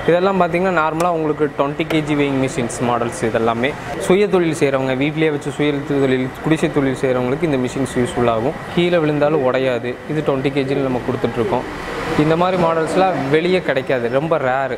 இதெல்லாம் பார்த்தீங்கன்னா நார்மலாக உங்களுக்கு twenty KG weighing machines models இதெல்லாமே சுய தொழில் செய்கிறவங்க வீட்டிலேயே வச்சு சுய தொழில் குடிசை தொழில் செய்கிறவங்களுக்கு இந்த மிஷின்ஸ் யூஸ்ஃபுல் ஆகும் கீழே விழுந்தாலும் உடையாது இது டுவெண்ட்டி கேஜியில் நம்ம கொடுத்துட்ருக்கோம் இந்த மாதிரி மாடல்ஸ்லாம் வெளியே கிடைக்காது ரொம்ப ரேரு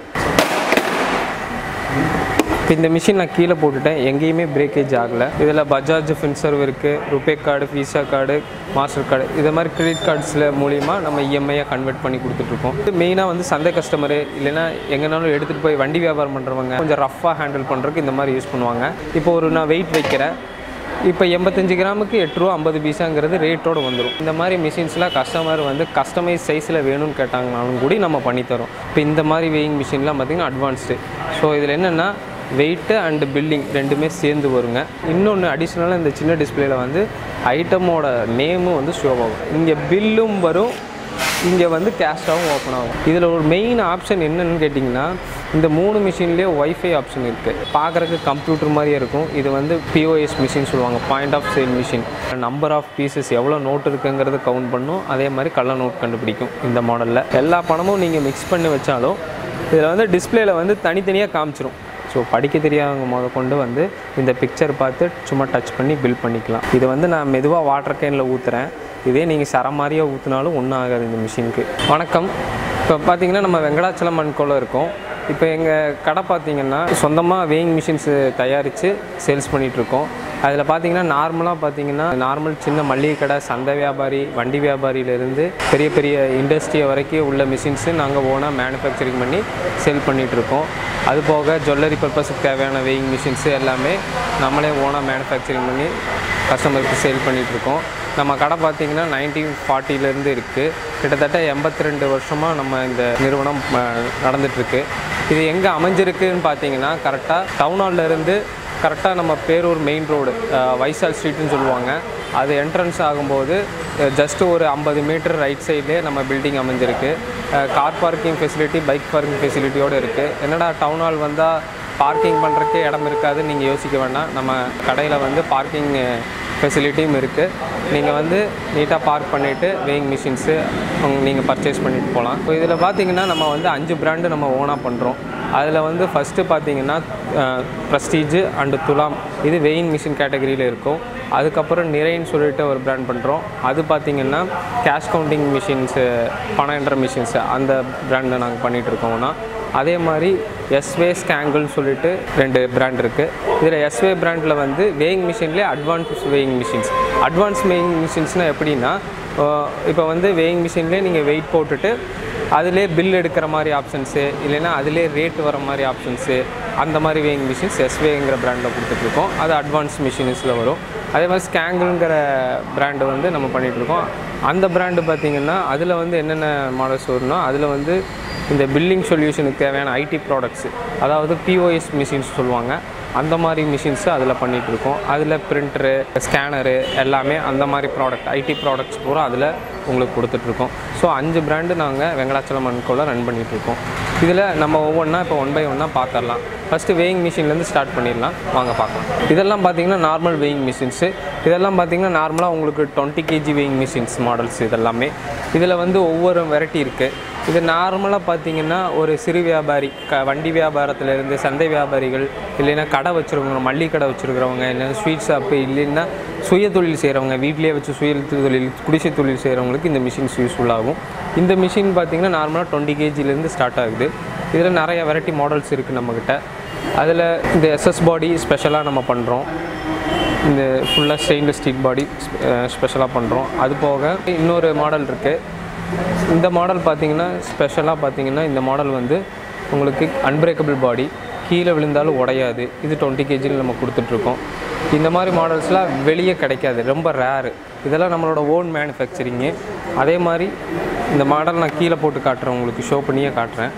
இப்போ இந்த மிஷின் நான் கீழே போட்டுட்டேன் எங்கேயுமே பிரேக்கேஜ் ஆகலை இதில் பஜாஜ் ஃபின்சர்வ் இருக்குது RuPay card Visa card Master card இது மாதிரி கிரெடிட் கார்ட்ஸில் மூலிமா நம்ம இஎம்ஐயாக கன்வெர்ட் பண்ணி கொடுத்துட்ருக்கோம் இது மெயினாக வந்து சந்தை கஸ்டமரு இல்லைன்னா எங்கேனாலும் எடுத்துகிட்டு போய் வண்டி வியாபாரம் பண்ணுறவங்க கொஞ்சம் ரஃப்பாக ஹேண்டில் பண்ணுறதுக்கு இந்த மாதிரி யூஸ் பண்ணுவாங்க இப்போ ஒரு நான் வெயிட் வைக்கிறேன் இப்போ எண்பத்தஞ்சு கிராமுக்கு எட்டு ரூபா ஐம்பது பைசாங்கிறது ரேட்டோடு வந்துடும் இந்த மாதிரி மிஷின்ஸ்லாம் கஸ்டமர் வந்து கஸ்டமைஸ் சைஸில் வேணும்னு கேட்டாங்கனாலும் கூட நம்ம பண்ணித்தரோம் இப்போ இந்த மாதிரி வெயிங் மிஷின்லாம் பார்த்திங்கன்னா அட்வான்ஸ்டு ஸோ இதில் என்னென்னா வெயிட்டு அண்டு பில்லிங் ரெண்டுமே சேர்ந்து வருங்க இன்னொன்று அடிஷ்னலாக இந்த சின்ன டிஸ்பிளேல வந்து ஐட்டமோட நேமும் வந்து ஷோ ஆகும் இங்கே பில்லும் வரும் இங்கே வந்து கேஷாகவும் ஓப்பன் ஆகும் இதில் ஒரு மெயின் ஆப்ஷன் என்னன்னு கேட்டிங்கன்னா இந்த மூணு மிஷின்லேயே ஒய்ஃபை ஆப்ஷன் இருக்குது பார்க்குறக்கு கம்ப்யூட்டர் மாதிரியே இருக்கும் இது வந்து பிஓஎஸ் மிஷின் சொல்லுவாங்க point of sale machine number of pieces எவ்வளோ நோட் இருக்குங்கிறத கவுண்ட் பண்ணும் அதே மாதிரி கள்ள நோட் கண்டுபிடிக்கும் இந்த மாடலில் எல்லா பணமும் நீங்கள் மிக்ஸ் பண்ணி வச்சாலும் இதில் வந்து டிஸ்பிளேல வந்து தனித்தனியாக காமிச்சிரும் ஸோ படிக்க தெரியாதவங்க முத கொண்டு வந்து இந்த பிக்சர் பார்த்து சும்மா டச் பண்ணி பில் பண்ணிக்கலாம் இது வந்து நான் மெதுவாக வாட்டர் கேனில் ஊற்றுறேன் இதே நீங்கள் சரம் மாதிரியாக ஊற்றினாலும் ஒன்றும் ஆகாது இந்த மிஷினுக்கு வணக்கம் இப்போ பார்த்தீங்கன்னா நம்ம வெங்கடாச்சலம் மண்கோல இருக்கோம் இப்போ எங்கள் கடை பார்த்தீங்கன்னா சொந்தமாக வேயிங் மிஷின்ஸு தயாரித்து சேல்ஸ் பண்ணிகிட்ருக்கோம் அதில் பார்த்தீங்கன்னா நார்மலாக பார்த்தீங்கன்னா நார்மல் சின்ன மளிகை கடை சந்தை வியாபாரி வண்டி வியாபாரியிலேருந்து பெரிய பெரிய இண்டஸ்ட்ரி வரைக்கும் உள்ள மிஷின்ஸு நாங்கள் ஓனாக மேனுஃபேக்சரிங் பண்ணி சேல் பண்ணிகிட்ருக்கோம் அது போக ஜுவல்லரி பர்பஸுக்கு தேவையான வெயிங் மிஷின்ஸு எல்லாமே நம்மளே ஓனாக மேனுஃபேக்சரிங் பண்ணி கஸ்டமருக்கு சேல் பண்ணிகிட்ருக்கோம் நம்ம கடை பார்த்தீங்கன்னா நைன்டீன் ஃபார்ட்டிலேருந்து இருக்குது கிட்டத்தட்ட எண்பத்தி ரெண்டு வருஷமாக நம்ம இந்த நிறுவனம் நடந்துகிட்ருக்கு இது எங்கே அமைஞ்சிருக்குன்னு பார்த்தீங்கன்னா கரெக்டாக டவுன் ஹால்லேருந்து கரெக்டாக நம்ம பேரூர் மெயின் ரோடு வைசால் ஸ்ட்ரீட்னு சொல்லுவாங்க அது என்ட்ரன்ஸ் ஆகும்போது ஜஸ்ட்டு ஒரு ஐம்பது மீட்டர் ரைட் சைட்லேயே நம்ம பில்டிங் அமைஞ்சிருக்கு car parking facility bike parking ஃபெசிலிட்டியோடு இருக்குது என்னடா டவுன் ஹால் வந்தால் பார்க்கிங் பண்ணுறக்கே இடம் இருக்காதுன்னு நீங்கள் யோசிக்க வேண்டாம் நம்ம கடையில் வந்து பார்க்கிங் ஃபெசிலிட்டியும் இருக்குது நீங்கள் வந்து நீட்டாக பார்க் பண்ணிவிட்டு வெயிங் மிஷின்ஸு நீங்கள் பர்ச்சேஸ் பண்ணிட்டு போகலாம் இப்போ இதில் பார்த்தீங்கன்னா நம்ம வந்து அஞ்சு பிராண்டு நம்ம ஓனாக பண்ணுறோம் அதில் வந்து ஃபஸ்ட்டு பார்த்தீங்கன்னா ப்ரஸ்டீஜு அண்டு துலாம் இது வெயின் மிஷின் கேட்டகரியில் இருக்கும் அதுக்கப்புறம் நிறைன்னு சொல்லிட்டு ஒரு பிராண்ட் பண்ணுறோம் அது பார்த்திங்கன்னா கேஷ் கவுண்டிங் மிஷின்ஸு பணம் என்ற மிஷின்ஸு அந்த பிராண்டை நாங்கள் பண்ணிகிட்ருக்கோம்னா அதே மாதிரி எஸ்வே ஸ்கேங்கிள்னு சொல்லிட்டு ரெண்டு பிராண்ட் இருக்குது இதில் எஸ்வே பிராண்டில் வந்து வேயிங் மிஷின்லேயே advance weighing machines advance weighing மிஷின்ஸ்னால் எப்படின்னா இப்போ வந்து வேயிங் மிஷின்லேயே நீங்கள் வெயிட் போட்டுட்டு அதிலே பில் எடுக்கிற மாதிரி ஆப்ஷன்ஸு இல்லைன்னா அதிலே ரேட் வர மாதிரி ஆப்ஷன்ஸு அந்த மாதிரி வேயிங் மிஷின்ஸ் எஸ்வேங்கிற பிராண்டில் கொடுத்துட்ருக்கோம் அது அட்வான்ஸ் மிஷின்ஸில் வரும் அதே மாதிரி ஸ்கேங்கிள்ங்கிற பிராண்டு வந்து நம்ம பண்ணிகிட்ருக்கோம் அந்த பிராண்டு பார்த்திங்கன்னா அதில் வந்து என்னென்ன மாடல்ஸ் வரும்னா அதில் வந்து இந்த பில்லிங் சொல்யூஷனுக்கு தேவையான ஐடி ப்ராடக்ட்ஸு அதாவது பிஓஎஸ் மிஷின்ஸ் சொல்லுவாங்க அந்த மாதிரி மிஷின்ஸு அதில் பண்ணிகிட்ருக்கோம் அதில் பிரிண்டரு ஸ்கேனரு எல்லாமே அந்த மாதிரி ப்ராடக்ட் ஐடி ப்ராடக்ட்ஸ் பூரா அதில் உங்களுக்கு கொடுத்துட்ருக்கோம் ஸோ அஞ்சு பிராண்டு நாங்கள் வெங்கடாச்சலம் அன்கோவில் ரன் பண்ணிகிட்ருக்கோம் இதில் நம்ம ஒவ்வொன்றா இப்போ ஒன் பை ஒன்னாக பார்த்துடலாம் ஃபஸ்ட்டு வெயிங் மிஷின்லேருந்து ஸ்டார்ட் பண்ணிடலாம் வாங்க பார்க்கலாம் இதெல்லாம் பார்த்தீங்கன்னா நார்மல் வெயிங் மிஷின்ஸு இதெல்லாம் பார்த்தீங்கன்னா நார்மலாக உங்களுக்கு twenty KG weighing machines models இதெல்லாமே இதில் வந்து ஒவ்வொரு வெரைட்டி இருக்குது இது நார்மலாக பார்த்தீங்கன்னா ஒரு சிறு வியாபாரி க வண்டி வியாபாரத்துலேருந்து சந்தை வியாபாரிகள் இல்லைன்னா கடை வச்சுருக்கவங்க மல்லிகை கடை வச்சுருக்கிறவங்க இல்லைன்னா ஸ்வீட் ஷாப்பு இல்லைன்னா சுய தொழில் செய்கிறவங்க வீட்டிலேயே வச்சு சுய தொழில் குடிசை தொழில் செய்கிறவங்களுக்கு இந்த மிஷின்ஸ் யூஸ்ஃபுல் ஆகும் இந்த மிஷின் பார்த்திங்கன்னா நார்மலாக டுவெண்ட்டி கேஜிலேருந்து ஸ்டார்ட் ஆகுது இதில் நிறைய வெரைட்டி மாடல்ஸ் இருக்குது நம்மக்கிட்ட அதில் இந்த எஸ்எஸ் பாடி ஸ்பெஷலாக நம்ம பண்ணுறோம் இந்த ஃபுல்லாக ஸ்டெயின்லெஸ் ஸ்டீல் பாடி ஸ்பெஷலாக பண்ணுறோம் அது போக இன்னொரு மாடல் இருக்குது இந்த மாடல் பார்த்தீங்கன்னா ஸ்பெஷலாக பார்த்தீங்கன்னா இந்த மாடல் வந்து உங்களுக்கு அன்பிரேக்கபிள் பாடி கீழே விழுந்தாலும் உடையாது இது டுவெண்ட்டி கேஜியில் நம்ம கொடுத்துட்ருக்கோம் இந்த மாதிரி மாடல்ஸ்லாம் வெளியே கிடைக்காது ரொம்ப ரேரு இதெல்லாம் நம்மளோட ஓன் மேனுஃபேக்சரிங்கு அதே மாதிரி இந்த மாடல் நான் கீழே போட்டு காட்டுறேன் உங்களுக்கு ஷோ பண்ணியே காட்டுறேன்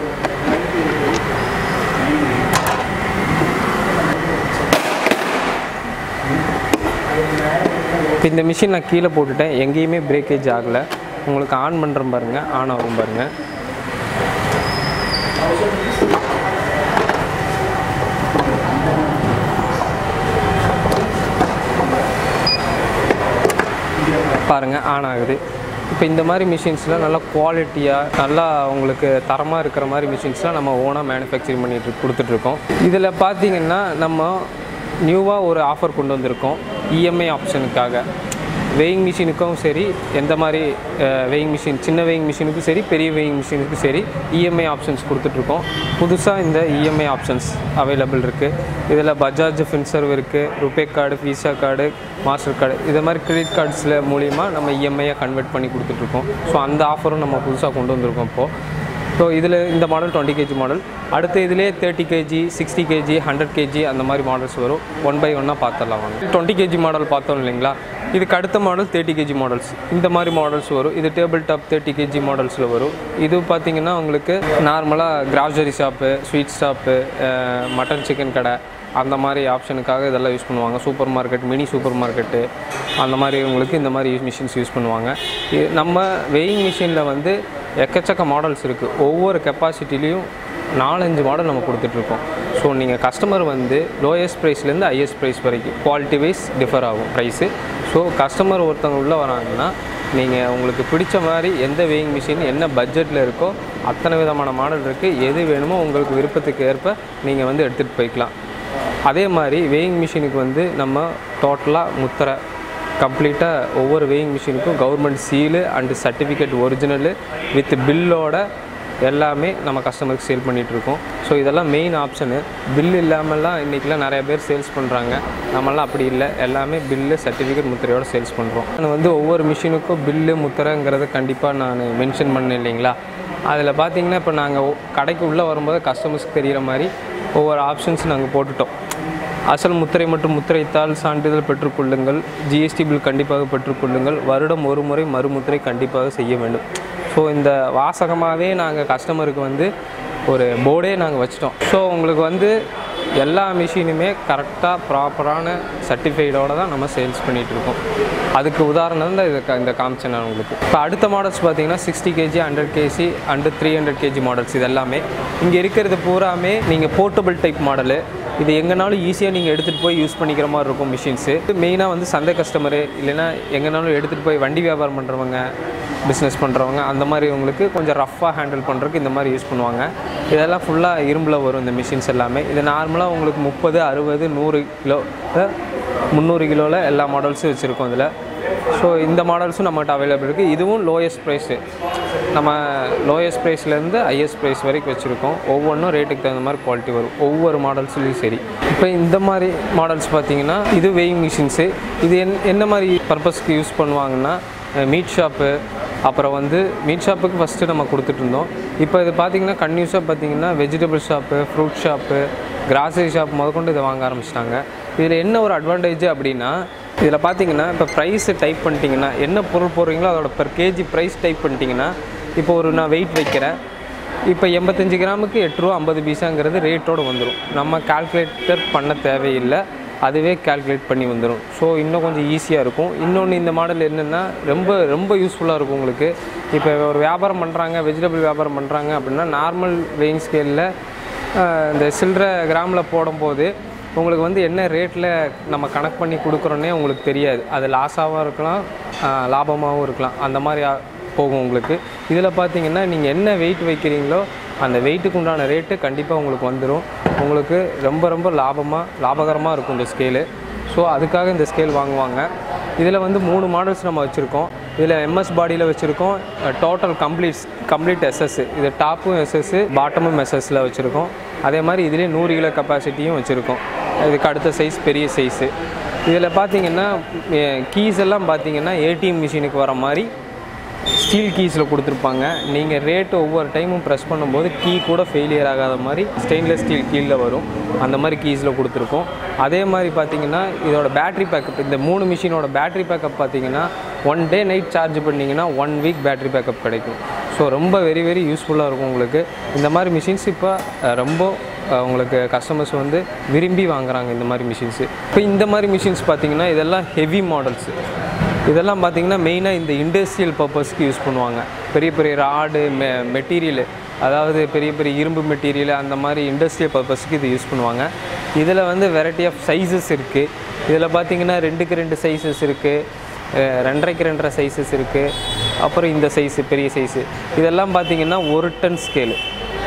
இப்போ இந்த மிஷின் நான் கீழே போட்டுட்டேன் எங்கேயுமே பிரேக்கேஜ் ஆகலை உங்களுக்கு ஆன் பண்ணுறேன் பாருங்கள் ஆன் ஆகும் பாருங்கள் பாருங்கள் ஆன் ஆகுது இப்போ இந்த மாதிரி மிஷின்ஸ்லாம் நல்லா குவாலிட்டியாக நல்லா உங்களுக்கு தரமாக இருக்கிற மாதிரி மிஷின்ஸ்லாம் நம்ம ஓனாக மேனுஃபேக்சரிங் பண்ணிட்டு கொடுத்துட்ருக்கோம் இதில் பார்த்தீங்கன்னா நம்ம நியூவாக ஒரு ஆஃபர் கொண்டு வந்திருக்கோம் இஎம்ஐ ஆப்ஷனுக்காக வெயிங் மிஷினுக்கும் சரி எந்த மாதிரி வெயிங் மிஷின் சின்ன வெயிங் மிஷினுக்கும் சரி பெரிய வெயிங் மிஷினுக்கும் சரி இஎம்ஐ ஆப்ஷன்ஸ் கொடுத்துட்ருக்கோம் புதுசாக இந்த இஎம்ஐ ஆப்ஷன்ஸ் அவைலபிள் இருக்குது இதில் பஜாஜ் ஃபின்சர்வ் இருக்குது RuPay card Visa card Master card இது மாதிரி கிரெடிட் கார்ட்ஸில் மூலிமா நம்ம இஎம்ஐயாக கன்வெர்ட் பண்ணி கொடுத்துட்ருக்கோம் ஸோ அந்த ஆஃபரும் நம்ம புதுசாக கொண்டு வந்திருக்கோம் இப்போது ஸோ இதில் இந்த மாடல் டுவெண்ட்டி கேஜி மாடல் அடுத்து இதிலே thirty KG sixty KG hundred KG அந்த மாதிரி மாடல்ஸ் வரும் ஒன் பை ஒன்னாக பார்த்துடலாம் வாங்க டுவெண்ட்டி கேஜி மாடல் பார்த்தோம் இல்லைங்களா இதுக்கு அடுத்த மாடல் தேர்ட்டி கேஜி மாடல்ஸ் இந்த மாதிரி மாடல்ஸ் வரும் இது டேபிள் டாப் தேர்ட்டி கேஜி மாடல்ஸில் வரும் இது பார்த்தீங்கன்னா உங்களுக்கு நார்மலாக grocery shop sweet shop mutton chicken கடை அந்த மாதிரி ஆப்ஷனுக்காக இதெல்லாம் யூஸ் பண்ணுவாங்க supermarket mini supermarket அந்த மாதிரி உங்களுக்கு இந்த மாதிரி மிஷின்ஸ் யூஸ் பண்ணுவாங்க இது நம்ம வெயிங் மிஷினில் வந்து எக்கச்சக்க மாடல்ஸ் இருக்குது ஒவ்வொரு கெப்பாசிட்டிலையும் நாலஞ்சு மாடல் நம்ம கொடுத்துட்ருக்கோம் ஸோ நீங்கள் கஸ்டமர் வந்து லோயஸ்ட் ப்ரைஸ்லேருந்து ஹையஸ்ட் ப்ரைஸ் வரைக்கும் குவாலிட்டி வைஸ் டிஃபர் ஆகும் ப்ரைஸு ஸோ கஸ்டமர் ஒருத்தவங்க உள்ளே வராங்கன்னா நீங்கள் உங்களுக்கு பிடிச்ச மாதிரி எந்த வெயிங் மிஷின் என்ன பட்ஜெட்டில் இருக்கோ அத்தனை விதமான மாடல் இருக்குது எது வேணுமோ உங்களுக்கு விருப்பத்துக்கு ஏற்ப நீங்கள் வந்து எடுத்துகிட்டு போய்க்கலாம் அதே மாதிரி வெயிங் மிஷினுக்கு வந்து நம்ம டோட்டலாக முத்திரை கம்ப்ளீட்டாக ஒவ்வொரு வெயிங் மிஷினுக்கும் government seal and certificate original with பில்லோட எல்லாமே நம்ம கஸ்டமருக்கு சேல் பண்ணிகிட்ருக்கோம் ஸோ இதெல்லாம் மெயின் ஆப்ஷனு பில் இல்லாமல்லாம் இன்றைக்கெலாம் நிறைய பேர் சேல்ஸ் பண்ணுறாங்க நம்மலாம் அப்படி இல்லை எல்லாமே பில்லு சர்டிஃபிகேட் முத்திரையோட சேல்ஸ் பண்ணுறோம் நான் வந்து ஒவ்வொரு மிஷினுக்கும் பில்லு முத்திரைங்கிறத கண்டிப்பாக நான் மென்ஷன் பண்ணேன் இல்லைங்களா அதில் பார்த்தீங்கன்னா இப்போ நாங்கள் கடைக்கு உள்ளே வரும்போது கஸ்டமர்ஸ்க்கு தெரிகிற மாதிரி ஒவ்வொரு ஆப்ஷன்ஸ் நாங்கள் போட்டுட்டோம் அசல் முத்திரை மற்றும் முத்திரைத்தாள் சான்றிதழ் பெற்றுக்கொள்ளுங்கள் ஜிஎஸ்டி பில் கண்டிப்பாக பெற்றுக்கொள்ளுங்கள் வருடம் ஒரு முறை மறுமுத்திரை கண்டிப்பாக செய்ய வேண்டும் ஸோ இந்த வாசகமாகவே நாங்கள் கஸ்டமருக்கு வந்து ஒரு போர்டே நாங்கள் வச்சிட்டோம் ஸோ உங்களுக்கு வந்து எல்லா மிஷினுமே கரெக்டாக ப்ராப்பரான சர்டிஃபைடோட தான் நம்ம சேல்ஸ் பண்ணிகிட்ருக்கோம் அதுக்கு உதாரணம் தான் இது க- இந்த காமிச்சேன் நான் உங்களுக்கு இப்போ அடுத்த மாடல்ஸ் பார்த்தீங்கன்னா sixty KG hundred KG and three hundred KG models இது எல்லாமே இங்கே இருக்கிறது பூராமே நீங்கள் போர்ட்டபிள் டைப் மாடலு இது எங்கேனாலும் ஈஸியாக நீங்கள் எடுத்துகிட்டு போய் யூஸ் பண்ணிக்கிற மாதிரி இருக்கும் மிஷின்ஸு மெயினாக வந்து சந்தை கஸ்டமரு இல்லைன்னா எங்கேனாலும் எடுத்துகிட்டு போய் வண்டி வியாபாரம் பண்ணுறவங்க பிஸ்னஸ் பண்ணுறவங்க அந்த மாதிரி உங்களுக்கு கொஞ்சம் ரஃப்பாக ஹேண்டில் பண்ணுறதுக்கு இந்த மாதிரி யூஸ் பண்ணுவாங்க இதெல்லாம் ஃபுல்லாக இரும்பில் வரும் இந்த மிஷின்ஸ் எல்லாமே இது நார்மலாக உங்களுக்கு முப்பது அறுபது நூறு கிலோ முந்நூறு கிலோவில் எல்லா மாடல்ஸும் வச்சுருக்கோம் இதில் ஸோ இந்த மாடல்ஸும் நம்மகிட்ட அவைலபிள் இருக்குது இதுவும் லோயஸ்ட் ப்ரைஸு நம்ம லோயஸ்ட் ப்ரைஸ்லேருந்து ஹையஸ்ட் ப்ரைஸ் வரைக்கும் வச்சுருக்கோம் ஒவ்வொன்றும் ரேட்டுக்கு தகுந்த மாதிரி குவாலிட்டி வரும் ஒவ்வொரு மாடல்ஸ்லையும் சரி இப்போ இந்த மாதிரி மாடல்ஸ் பார்த்தீங்கன்னா இது வெயிங் மிஷின்ஸு இது என் என்ன மாதிரி பர்பஸ்க்கு யூஸ் பண்ணுவாங்கன்னா மீட் ஷாப்பு அப்புறம் வந்து மீட் ஷாப்புக்கு ஃபஸ்ட்டு நம்ம கொடுத்துட்டு இருந்தோம் இப்போ இது பார்த்தீங்கன்னா கன்யூஸாக பார்த்தீங்கன்னா vegetable shop fruit shop grocery shop முதற்கொண்டு இதை வாங்க ஆரம்பிச்சிட்டாங்க இதில் என்ன ஒரு அட்வான்டேஜ் அப்படின்னா இதில் பார்த்தீங்கன்னா இப்போ ப்ரைஸை டைப் பண்ணிட்டீங்கன்னா என்ன பொருள் போடுறீங்களோ அதோட per கேஜி ப்ரைஸ் டைப் பண்ணிட்டீங்கன்னா இப்போ ஒரு நான் வெயிட் வைக்கிறேன் இப்போ எண்பத்தஞ்சு கிராமுக்கு எட்டு ரூபா ஐம்பது பைசாங்கிறது ரேட்டோடு வந்துடும் நம்ம கால்குலேட்டர் பண்ண தேவையில்லை அதுவே கால்குலேட் பண்ணி வந்துடும் ஸோ இன்னும் கொஞ்சம் ஈஸியாக இருக்கும் இன்னொன்று இந்த மாடல் என்னென்னா ரொம்ப ரொம்ப யூஸ்ஃபுல்லாக இருக்கும் உங்களுக்கு இப்போ ஒரு வியாபாரம் பண்ணுறாங்க வெஜிடபிள் வியாபாரம் பண்ணுறாங்க அப்படின்னா நார்மல் வெயிங் ஸ்கேலில் இந்த சில்லற கிராமில் போடும்போது உங்களுக்கு வந்து என்ன ரேட்டில் நம்ம கணக்கு பண்ணி கொடுக்குறோன்னே உங்களுக்கு தெரியாது அது லாஸாகவும் இருக்கலாம் ஆஹ் லாபமாகவும் இருக்கலாம் அந்த மாதிரி ஆ- போகும் உங்களுக்கு இதில் பார்த்தீங்கன்னா நீங்கள் என்ன வெயிட் வைக்கிறீங்களோ அந்த வெயிட்டுக்கு உண்டான ரேட்டு கண்டிப்பாக உங்களுக்கு வந்துடும் உங்களுக்கு ரொம்ப ரொம்ப லாபமாக லாபகரமாக இருக்கும் இந்த ஸ்கேலு ஸோ அதுக்காக இந்த ஸ்கேல் வாங்குவாங்க இதில் வந்து மூணு மாடல்ஸ் நம்ம வச்சுருக்கோம் இதில் எம்எஸ் பாடியில் வச்சுருக்கோம் டோட்டல் கம்ப்ளீட் கம்ப்ளீட் எஸ்எஸ் இது டாப்பும் எஸ்எஸ் பாட்டமும் எஸ்எஸ்ல வச்சுருக்கோம் அதே மாதிரி இதுலேயே நூறு கிலோ கெப்பாசிட்டியும் வச்சுருக்கோம் இதுக்கு அடுத்த சைஸ் பெரிய சைஸு இதில் பார்த்தீங்கன்னா கீஸ் எல்லாம் பார்த்தீங்கன்னா ஏடிஎம் மிஷினுக்கு வர மாதிரி ஸ்டீல் கீஸில் கொடுத்துருப்பாங்க நீங்கள் ரேட்டு ஒவ்வொரு டைமும் ப்ரெஸ் பண்ணும்போது கீ கூட ஃபெயிலியர் ஆகாத மாதிரி ஸ்டெயின்லெஸ் ஸ்டீல் கீழில் வரும் அந்த மாதிரி கீஸில் கொடுத்துருக்கோம் அதே மாதிரி பார்த்தீங்கன்னா இதோட பேட்டரி பேக்கப் இந்த மூணு மிஷினோட பேட்டரி பேக்கப் பார்த்தீங்கன்னா ஒன் டே நைட் சார்ஜ் பண்ணிங்கன்னா ஒன் வீக் பேட்டரி பேக்கப் கிடைக்கும் ஸோ ரொம்ப வெரி வெரி யூஸ்ஃபுல்லாக இருக்கும் உங்களுக்கு இந்த மாதிரி மிஷின்ஸ் இப்போ அஹ், ரொம்ப அஹ், உங்களுக்கு கஸ்டமர்ஸ் வந்து விரும்பி வாங்குறாங்க இந்த மாதிரி மிஷின்ஸு இப்போ இந்த மாதிரி மிஷின்ஸ் பார்த்தீங்கன்னா இதெல்லாம் ஹெவி மாடல்ஸு இதெல்லாம் பார்த்தீங்கன்னா மெயினாக இந்த இண்டஸ்ட்ரியல் பர்பஸ்க்கு யூஸ் பண்ணுவாங்க பெரிய பெரிய ராடு மெ மெட்டீரியல் அதாவது பெரிய பெரிய இரும்பு மெட்டீரியல் அந்த மாதிரி இண்டஸ்ட்ரியல் பர்பஸ்க்கு இது யூஸ் பண்ணுவாங்க இதில் வந்து வெரைட்டி ஆஃப் சைஸஸ் இருக்குது இதில் பார்த்தீங்கன்னா ரெண்டுக்கு ரெண்டு சைஸஸ் இருக்குது அஹ் ரெண்டரைக்கு ரெண்டரை சைஸஸ் இருக்குது அப்புறம் இந்த சைஸு பெரிய சைஸு இதெல்லாம் பார்த்தீங்கன்னா ஒரு டன் ஸ்கேலு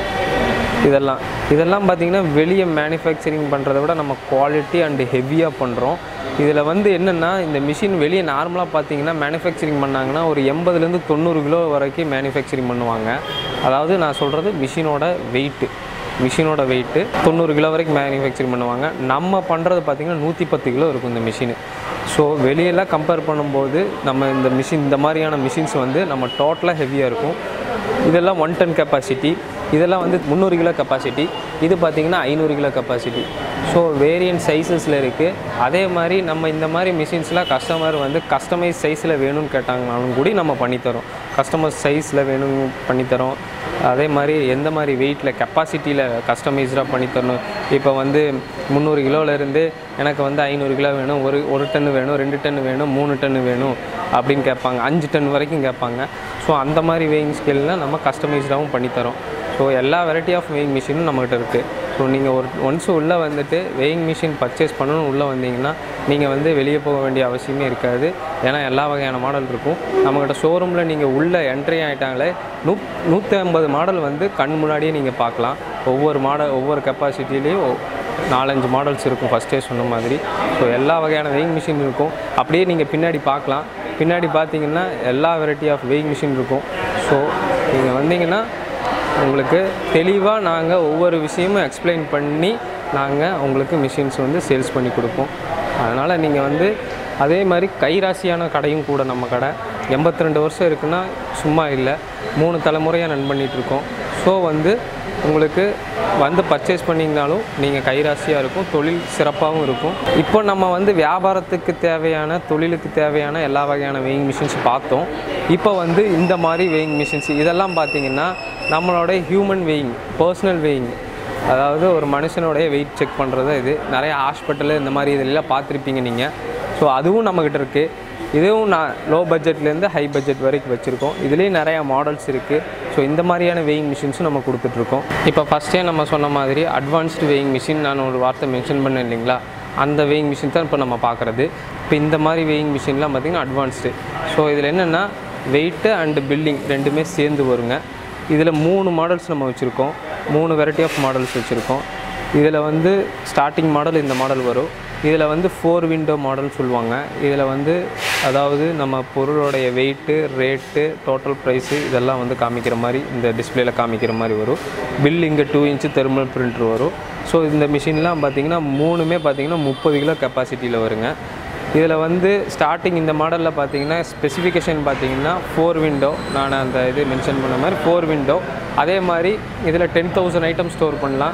இதெல்லாம் இதெல்லாம் பார்த்தீங்கன்னா வெளியே மேனுஃபேக்சரிங் பண்ணுறத விட நம்ம குவாலிட்டி அண்டு ஹெவியாக பண்ணுறோம் இதில் வந்து என்னென்னா இந்த மிஷின் வெளியே நார்மலாக பார்த்தீங்கன்னா மேனுஃபேக்சரிங் பண்ணாங்கன்னா ஒரு எண்பதுலேருந்து தொண்ணூறு கிலோ வரைக்கும் மேனுஃபேக்சரிங் பண்ணுவாங்க அதாவது நான் சொல்கிறது மிஷினோட வெயிட்டு மிஷினோட வெயிட்டு தொண்ணூறு கிலோ வரைக்கும் மேனுஃபேக்சரிங் பண்ணுவாங்க நம்ம பண்ணுறது பார்த்திங்கன்னா நூற்றி பத்து கிலோ இருக்கும் இந்த மிஷினு ஸோ வெளியெல்லாம் கம்பேர் பண்ணும்போது நம்ம இந்த மிஷின் இந்த மாதிரியான மிஷின்ஸ் வந்து நம்ம டோட்டலாக ஹெவியாக இருக்கும் இதெல்லாம் ஒன் டன் கெப்பாசிட்டி இதெல்லாம் வந்து முந்நூறு கிலோ கெப்பாசிட்டி இது பார்த்திங்கன்னா ஐநூறு கிலோ கெப்பாசிட்டி ஸோ வேரியன்ட் சைஸஸில் இருக்குது அதே மாதிரி நம்ம இந்த மாதிரி மிஷின்ஸ்லாம் கஸ்டமர் வந்து கஸ்டமைஸ் சைஸில் வேணும்னு கேட்டாங்கனாலும் கூட நம்ம பண்ணித்தரோம் கஸ்டமர் சைஸில் வேணும் பண்ணித்தரோம் அதே மாதிரி எந்த மாதிரி வெயிட்டில் கெப்பாசிட்டியில் கஸ்டமைஸ்டாக பண்ணித்தரணும் இப்போ வந்து முந்நூறு கிலோலேருந்து எனக்கு வந்து ஐநூறு கிலோ வேணும் ஒரு ஒரு டன் வேணும் ரெண்டு டன் வேணும் மூணு டன் வேணும் அப்படின்னு கேட்பாங்க அஞ்சு டன் வரைக்கும் கேட்பாங்க ஸோ அந்த மாதிரி வெயிங் ஸ்கேலில் நம்ம கஸ்டமைஸ்டாகவும் பண்ணித்தரோம் ஸோ எல்லா வெரைட்டி ஆஃப் வெயிங் மிஷினும் நம்மகிட்ட இருக்குது ஸோ நீங்கள் ஒரு ஒன்ஸ் உள்ளே வந்துட்டு வெயிங் மிஷின் பர்ச்சேஸ் பண்ணணும் உள்ளே வந்தீங்கன்னா நீங்கள் வந்து வெளியே போக வேண்டிய அவசியமே இருக்காது ஏன்னா எல்லா வகையான மாடல் இருக்கும் நம்மகிட்ட ஷோரூமில் நீங்கள் உள்ளே என்ட்ரி ஆகிட்டாங்களே நூ நூற்றி ஐம்பது மாடல் வந்து கண் முன்னாடியே நீங்கள் பார்க்கலாம் ஒவ்வொரு மாடல் ஒவ்வொரு கெப்பாசிட்டிலையும் நாலஞ்சு மாடல்ஸ் இருக்கும் ஃபஸ்ட்டே சொன்ன மாதிரி ஸோ எல்லா வகையான வெயிங் மிஷின் இருக்கும் அப்படியே நீங்கள் பின்னாடி பார்க்கலாம் பின்னாடி பார்த்தீங்கன்னா எல்லா வெரைட்டி ஆஃப் வெயிங் மிஷின் இருக்கும் ஸோ நீங்கள் வந்தீங்கன்னா உங்களுக்கு தெளிவாக நாங்கள் ஒவ்வொரு விஷயமும் எக்ஸ்பிளைன் பண்ணி நாங்கள் உங்களுக்கு மிஷின்ஸ் வந்து சேல்ஸ் பண்ணி கொடுப்போம் அதனால் நீங்கள் வந்து அதே மாதிரி கைராசியான கடையும் கூட நம்ம கடை எண்பத்தி ரெண்டு வருஷம் இருக்குன்னா சும்மா இல்லை மூணு தலைமுறையாக ரன் பண்ணிகிட்ருக்கோம் ஸோ வந்து உங்களுக்கு வந்து பர்ச்சேஸ் பண்ணிங்கனாலும் நீங்கள் கைராசியாக இருக்கும் தொழில் சிறப்பாகவும் இருக்கும் இப்போ நம்ம வந்து வியாபாரத்துக்கு தேவையான தொழிலுக்கு தேவையான எல்லா வகையான வெயிங் மிஷின்ஸ் பார்த்தோம் இப்போ வந்து இந்த மாதிரி வெயிங் மிஷின்ஸ் இதெல்லாம் பார்த்தீங்கன்னா நம்மளோட ஹியூமன் வெயிங் பர்சனல் வெயிங் அதாவது ஒரு மனுஷனுடைய வெயிட் செக் பண்ணுறது இது நிறைய ஹாஸ்பிட்டலு இந்த மாதிரி இதெல்லாம் பார்த்துருப்பீங்க நீங்கள் ஸோ அதுவும் நம்மக்கிட்ட இருக்குது இதுவும் நான் லோ பட்ஜெட்லேருந்து ஹை பட்ஜெட் வரைக்கும் வச்சுருக்கோம் இதுலேயும் நிறையா மாடல்ஸ் இருக்குது ஸோ இந்த மாதிரியான வெயிங் மிஷின்ஸும் நம்ம கொடுத்துட்ருக்கோம் இப்போ ஃபஸ்ட்டே நம்ம சொன்ன மாதிரி அட்வான்ஸ்டு வெயிங் மிஷின் நான் ஒரு வார்த்தை மென்ஷன் பண்ணேன் இல்லைங்களா அந்த வெயிங் மிஷின் தான் இப்போ நம்ம பார்க்குறது இப்போ இந்த மாதிரி வெயிங் மிஷின்லாம் பார்த்திங்கன்னா அட்வான்ஸ்டு ஸோ இதில் என்னென்னா வெயிட்டு அண்டு பில்லிங் ரெண்டுமே சேர்ந்து வருங்க இதில் மூணு மாடல்ஸ் நம்ம வச்சுருக்கோம் மூணு வெரைட்டி ஆஃப் மாடல்ஸ் வச்சுருக்கோம் இதில் வந்து ஸ்டார்டிங் மாடல் இந்த மாடல் வரும் இதில் வந்து ஃபோர் விண்டோ மாடல் சொல்லுவாங்க இதில் வந்து அதாவது நம்ம பொருளோடைய வெயிட்டு ரேட்டு டோட்டல் ப்ரைஸு இதெல்லாம் வந்து காமிக்கிற மாதிரி இந்த டிஸ்பிளேல காமிக்கிற மாதிரி வரும் பில் இங்கே டூ இன்ச்சு தெர்மல் பிரிண்டர் வரும் ஸோ இந்த மிஷின்லாம் பார்த்தீங்கன்னா மூணுமே பார்த்தீங்கன்னா முப்பது கிலோ கெப்பாசிட்டியில் வருங்க இதில் வந்து ஸ்டார்டிங் இந்த மாடலில் பார்த்தீங்கன்னா ஸ்பெசிஃபிகேஷன் பார்த்தீங்கன்னா ஃபோர் விண்டோ நான் அந்த இது மென்ஷன் பண்ண மாதிரி ஃபோர் விண்டோ அதே மாதிரி இதில் டென் தௌசண்ட் ஐட்டம் ஸ்டோர் பண்ணலாம்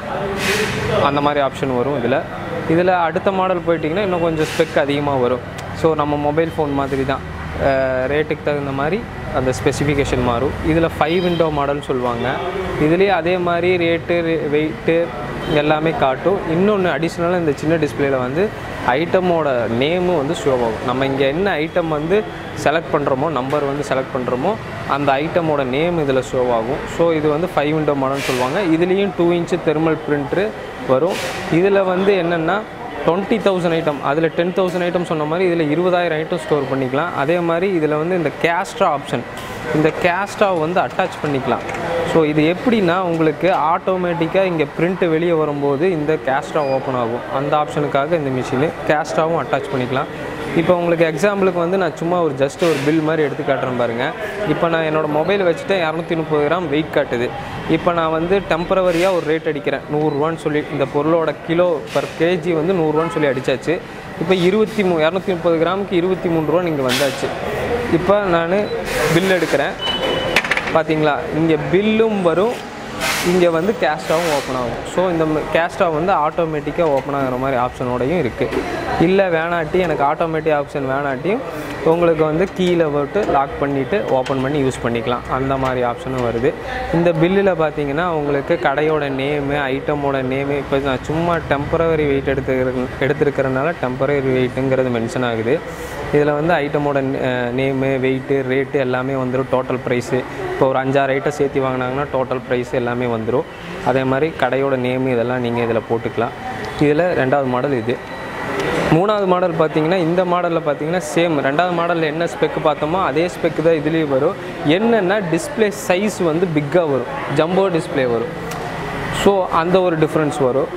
அந்த மாதிரி ஆப்ஷன் வரும் இதில் இதில் அடுத்த மாடல் போயிட்டிங்கன்னா இன்னும் கொஞ்சம் ஸ்பெக் அதிகமாக வரும் ஸோ நம்ம மொபைல் ஃபோன் மாதிரி தான் ரேட்டுக்கு தகுந்த மாதிரி அந்த ஸ்பெசிஃபிகேஷன் மாறும் இதில் ஃபைவ் விண்டோ மாடல்னு சொல்லுவாங்க இதுலேயே அதே மாதிரி ரேட்டு வெயிட்டு எல்லாமே காட்டும் இன்னொன்று அடிஷ்னலாக இந்த சின்ன டிஸ்பிளேல வந்து ஐட்டமோட நேமும் வந்து ஷோ ஆகும் நம்ம இங்கே என்ன ஐட்டம் வந்து செலக்ட் பண்ணுறோமோ நம்பர் வந்து செலக்ட் பண்ணுறோமோ அந்த ஐட்டமோட நேம் இதில் ஷோ ஆகும் ஸோ இது வந்து ஃபைவ் விண்டோ மாடல்னு சொல்லுவாங்க இதுலேயும் டூ இன்ச்சு தெர்மல் பிரிண்ட்ரு வரும் இதில் வந்து என்னென்னா டுவெண்ட்டி தௌசண்ட் ஐட்டம் அதில் டென் தௌசண்ட் ஐட்டம் சொன்ன மாதிரி இதில் இருபதாயிரம் ஐட்டம் ஸ்டோர் பண்ணிக்கலாம் அதே மாதிரி இதில் வந்து இந்த கேஸ்ட்ரா ஆப்ஷன் இந்த கேஸ்ட்ராவை வந்து அட்டாச் பண்ணிக்கலாம் ஸோ இது எப்படின்னா உங்களுக்கு ஆட்டோமேட்டிக்காக இங்கே பிரிண்ட்டு வெளியே வரும்போது இந்த கேஸ்ட்ரா ஓப்பன் ஆகும் அந்த ஆப்ஷனுக்காக இந்த மிஷினு கேஸ்ட்ராவும் அட்டாச் பண்ணிக்கலாம் இப்போ உங்களுக்கு எக்ஸாம்பிளுக்கு வந்து நான் சும்மா ஒரு ஜஸ்ட் ஒரு பில் மாதிரி எடுத்து காட்டுறேன் பாருங்கள் இப்போ நான் என்னோடய மொபைல் வச்சுட்டு இரநூத்தி முப்பது கிராம் வெயிட் காட்டுது இப்போ நான் வந்து டெம்பரவரியாக ஒரு ரேட் அடிக்கிறேன் நூறுரூவான்னு சொல்லி இந்த பொருளோட கிலோ பர் கேஜி வந்து நூறுரூவான்னு சொல்லி அடித்தாச்சு இப்போ இருபத்தி மூ இரநூத்தி முப்பது கிராமுக்கு இருபத்தி மூணு ரூபா நீங்கள் வந்தாச்சு இப்போ நான் பில் எடுக்கிறேன் பார்த்தீங்களா இங்கே பில்லும் வரும் இங்கே வந்து கேஸ்டாவும் ஓப்பன் ஆகும் ஸோ இந்த கேஸ்டா வந்து ஆட்டோமேட்டிக்காக ஓப்பன் ஆகிற மாதிரி ஆப்ஷனோடையும் இருக்குது இல்லை வேணாட்டி எனக்கு ஆட்டோமேட்டிக் ஆப்ஷன் வேணாட்டியும் உங்களுக்கு வந்து கீழே போட்டு லாக் பண்ணிவிட்டு ஓப்பன் பண்ணி யூஸ் பண்ணிக்கலாம் அந்த மாதிரி ஆப்ஷனும் வருது இந்த பில்லில் பார்த்தீங்கன்னா உங்களுக்கு கடையோட நேமு ஐட்டமோட நேமு இப்போ நான் சும்மா டெம்பரவரி வெயிட் எடுத்துக்கிற எடுத்துருக்கிறனால டெம்பரவரி வெயிட்டுங்கிறது மென்ஷன் ஆகுது இதில் வந்து ஐட்டமோட நேமு வெயிட்டு ரேட்டு எல்லாமே வந்துடும் டோட்டல் ப்ரைஸு இப்போ ஒரு அஞ்சாறு ஐட்டம் சேர்த்து வாங்கினாங்கன்னா டோட்டல் ப்ரைஸ் எல்லாமே வந்துடும் அதே மாதிரி கடையோட நேமு இதெல்லாம் நீங்கள் இதில் போட்டுக்கலாம் இதில் ரெண்டாவது மாடல் இது மூணாவது மாடல் பார்த்தீங்கன்னா இந்த மாடலில் பார்த்தீங்கன்னா சேம் ரெண்டாவது மாடலில் என்ன ஸ்பெக் பார்த்தோமோ அதே ஸ்பெக் தான் இதுலேயும் வரும் என்னென்னா டிஸ்ப்ளே சைஸ் வந்து பிக்காக வரும் ஜம்போ டிஸ்ப்ளே வரும் ஸோ அந்த ஒரு டிஃப்ரென்ஸ் வரும்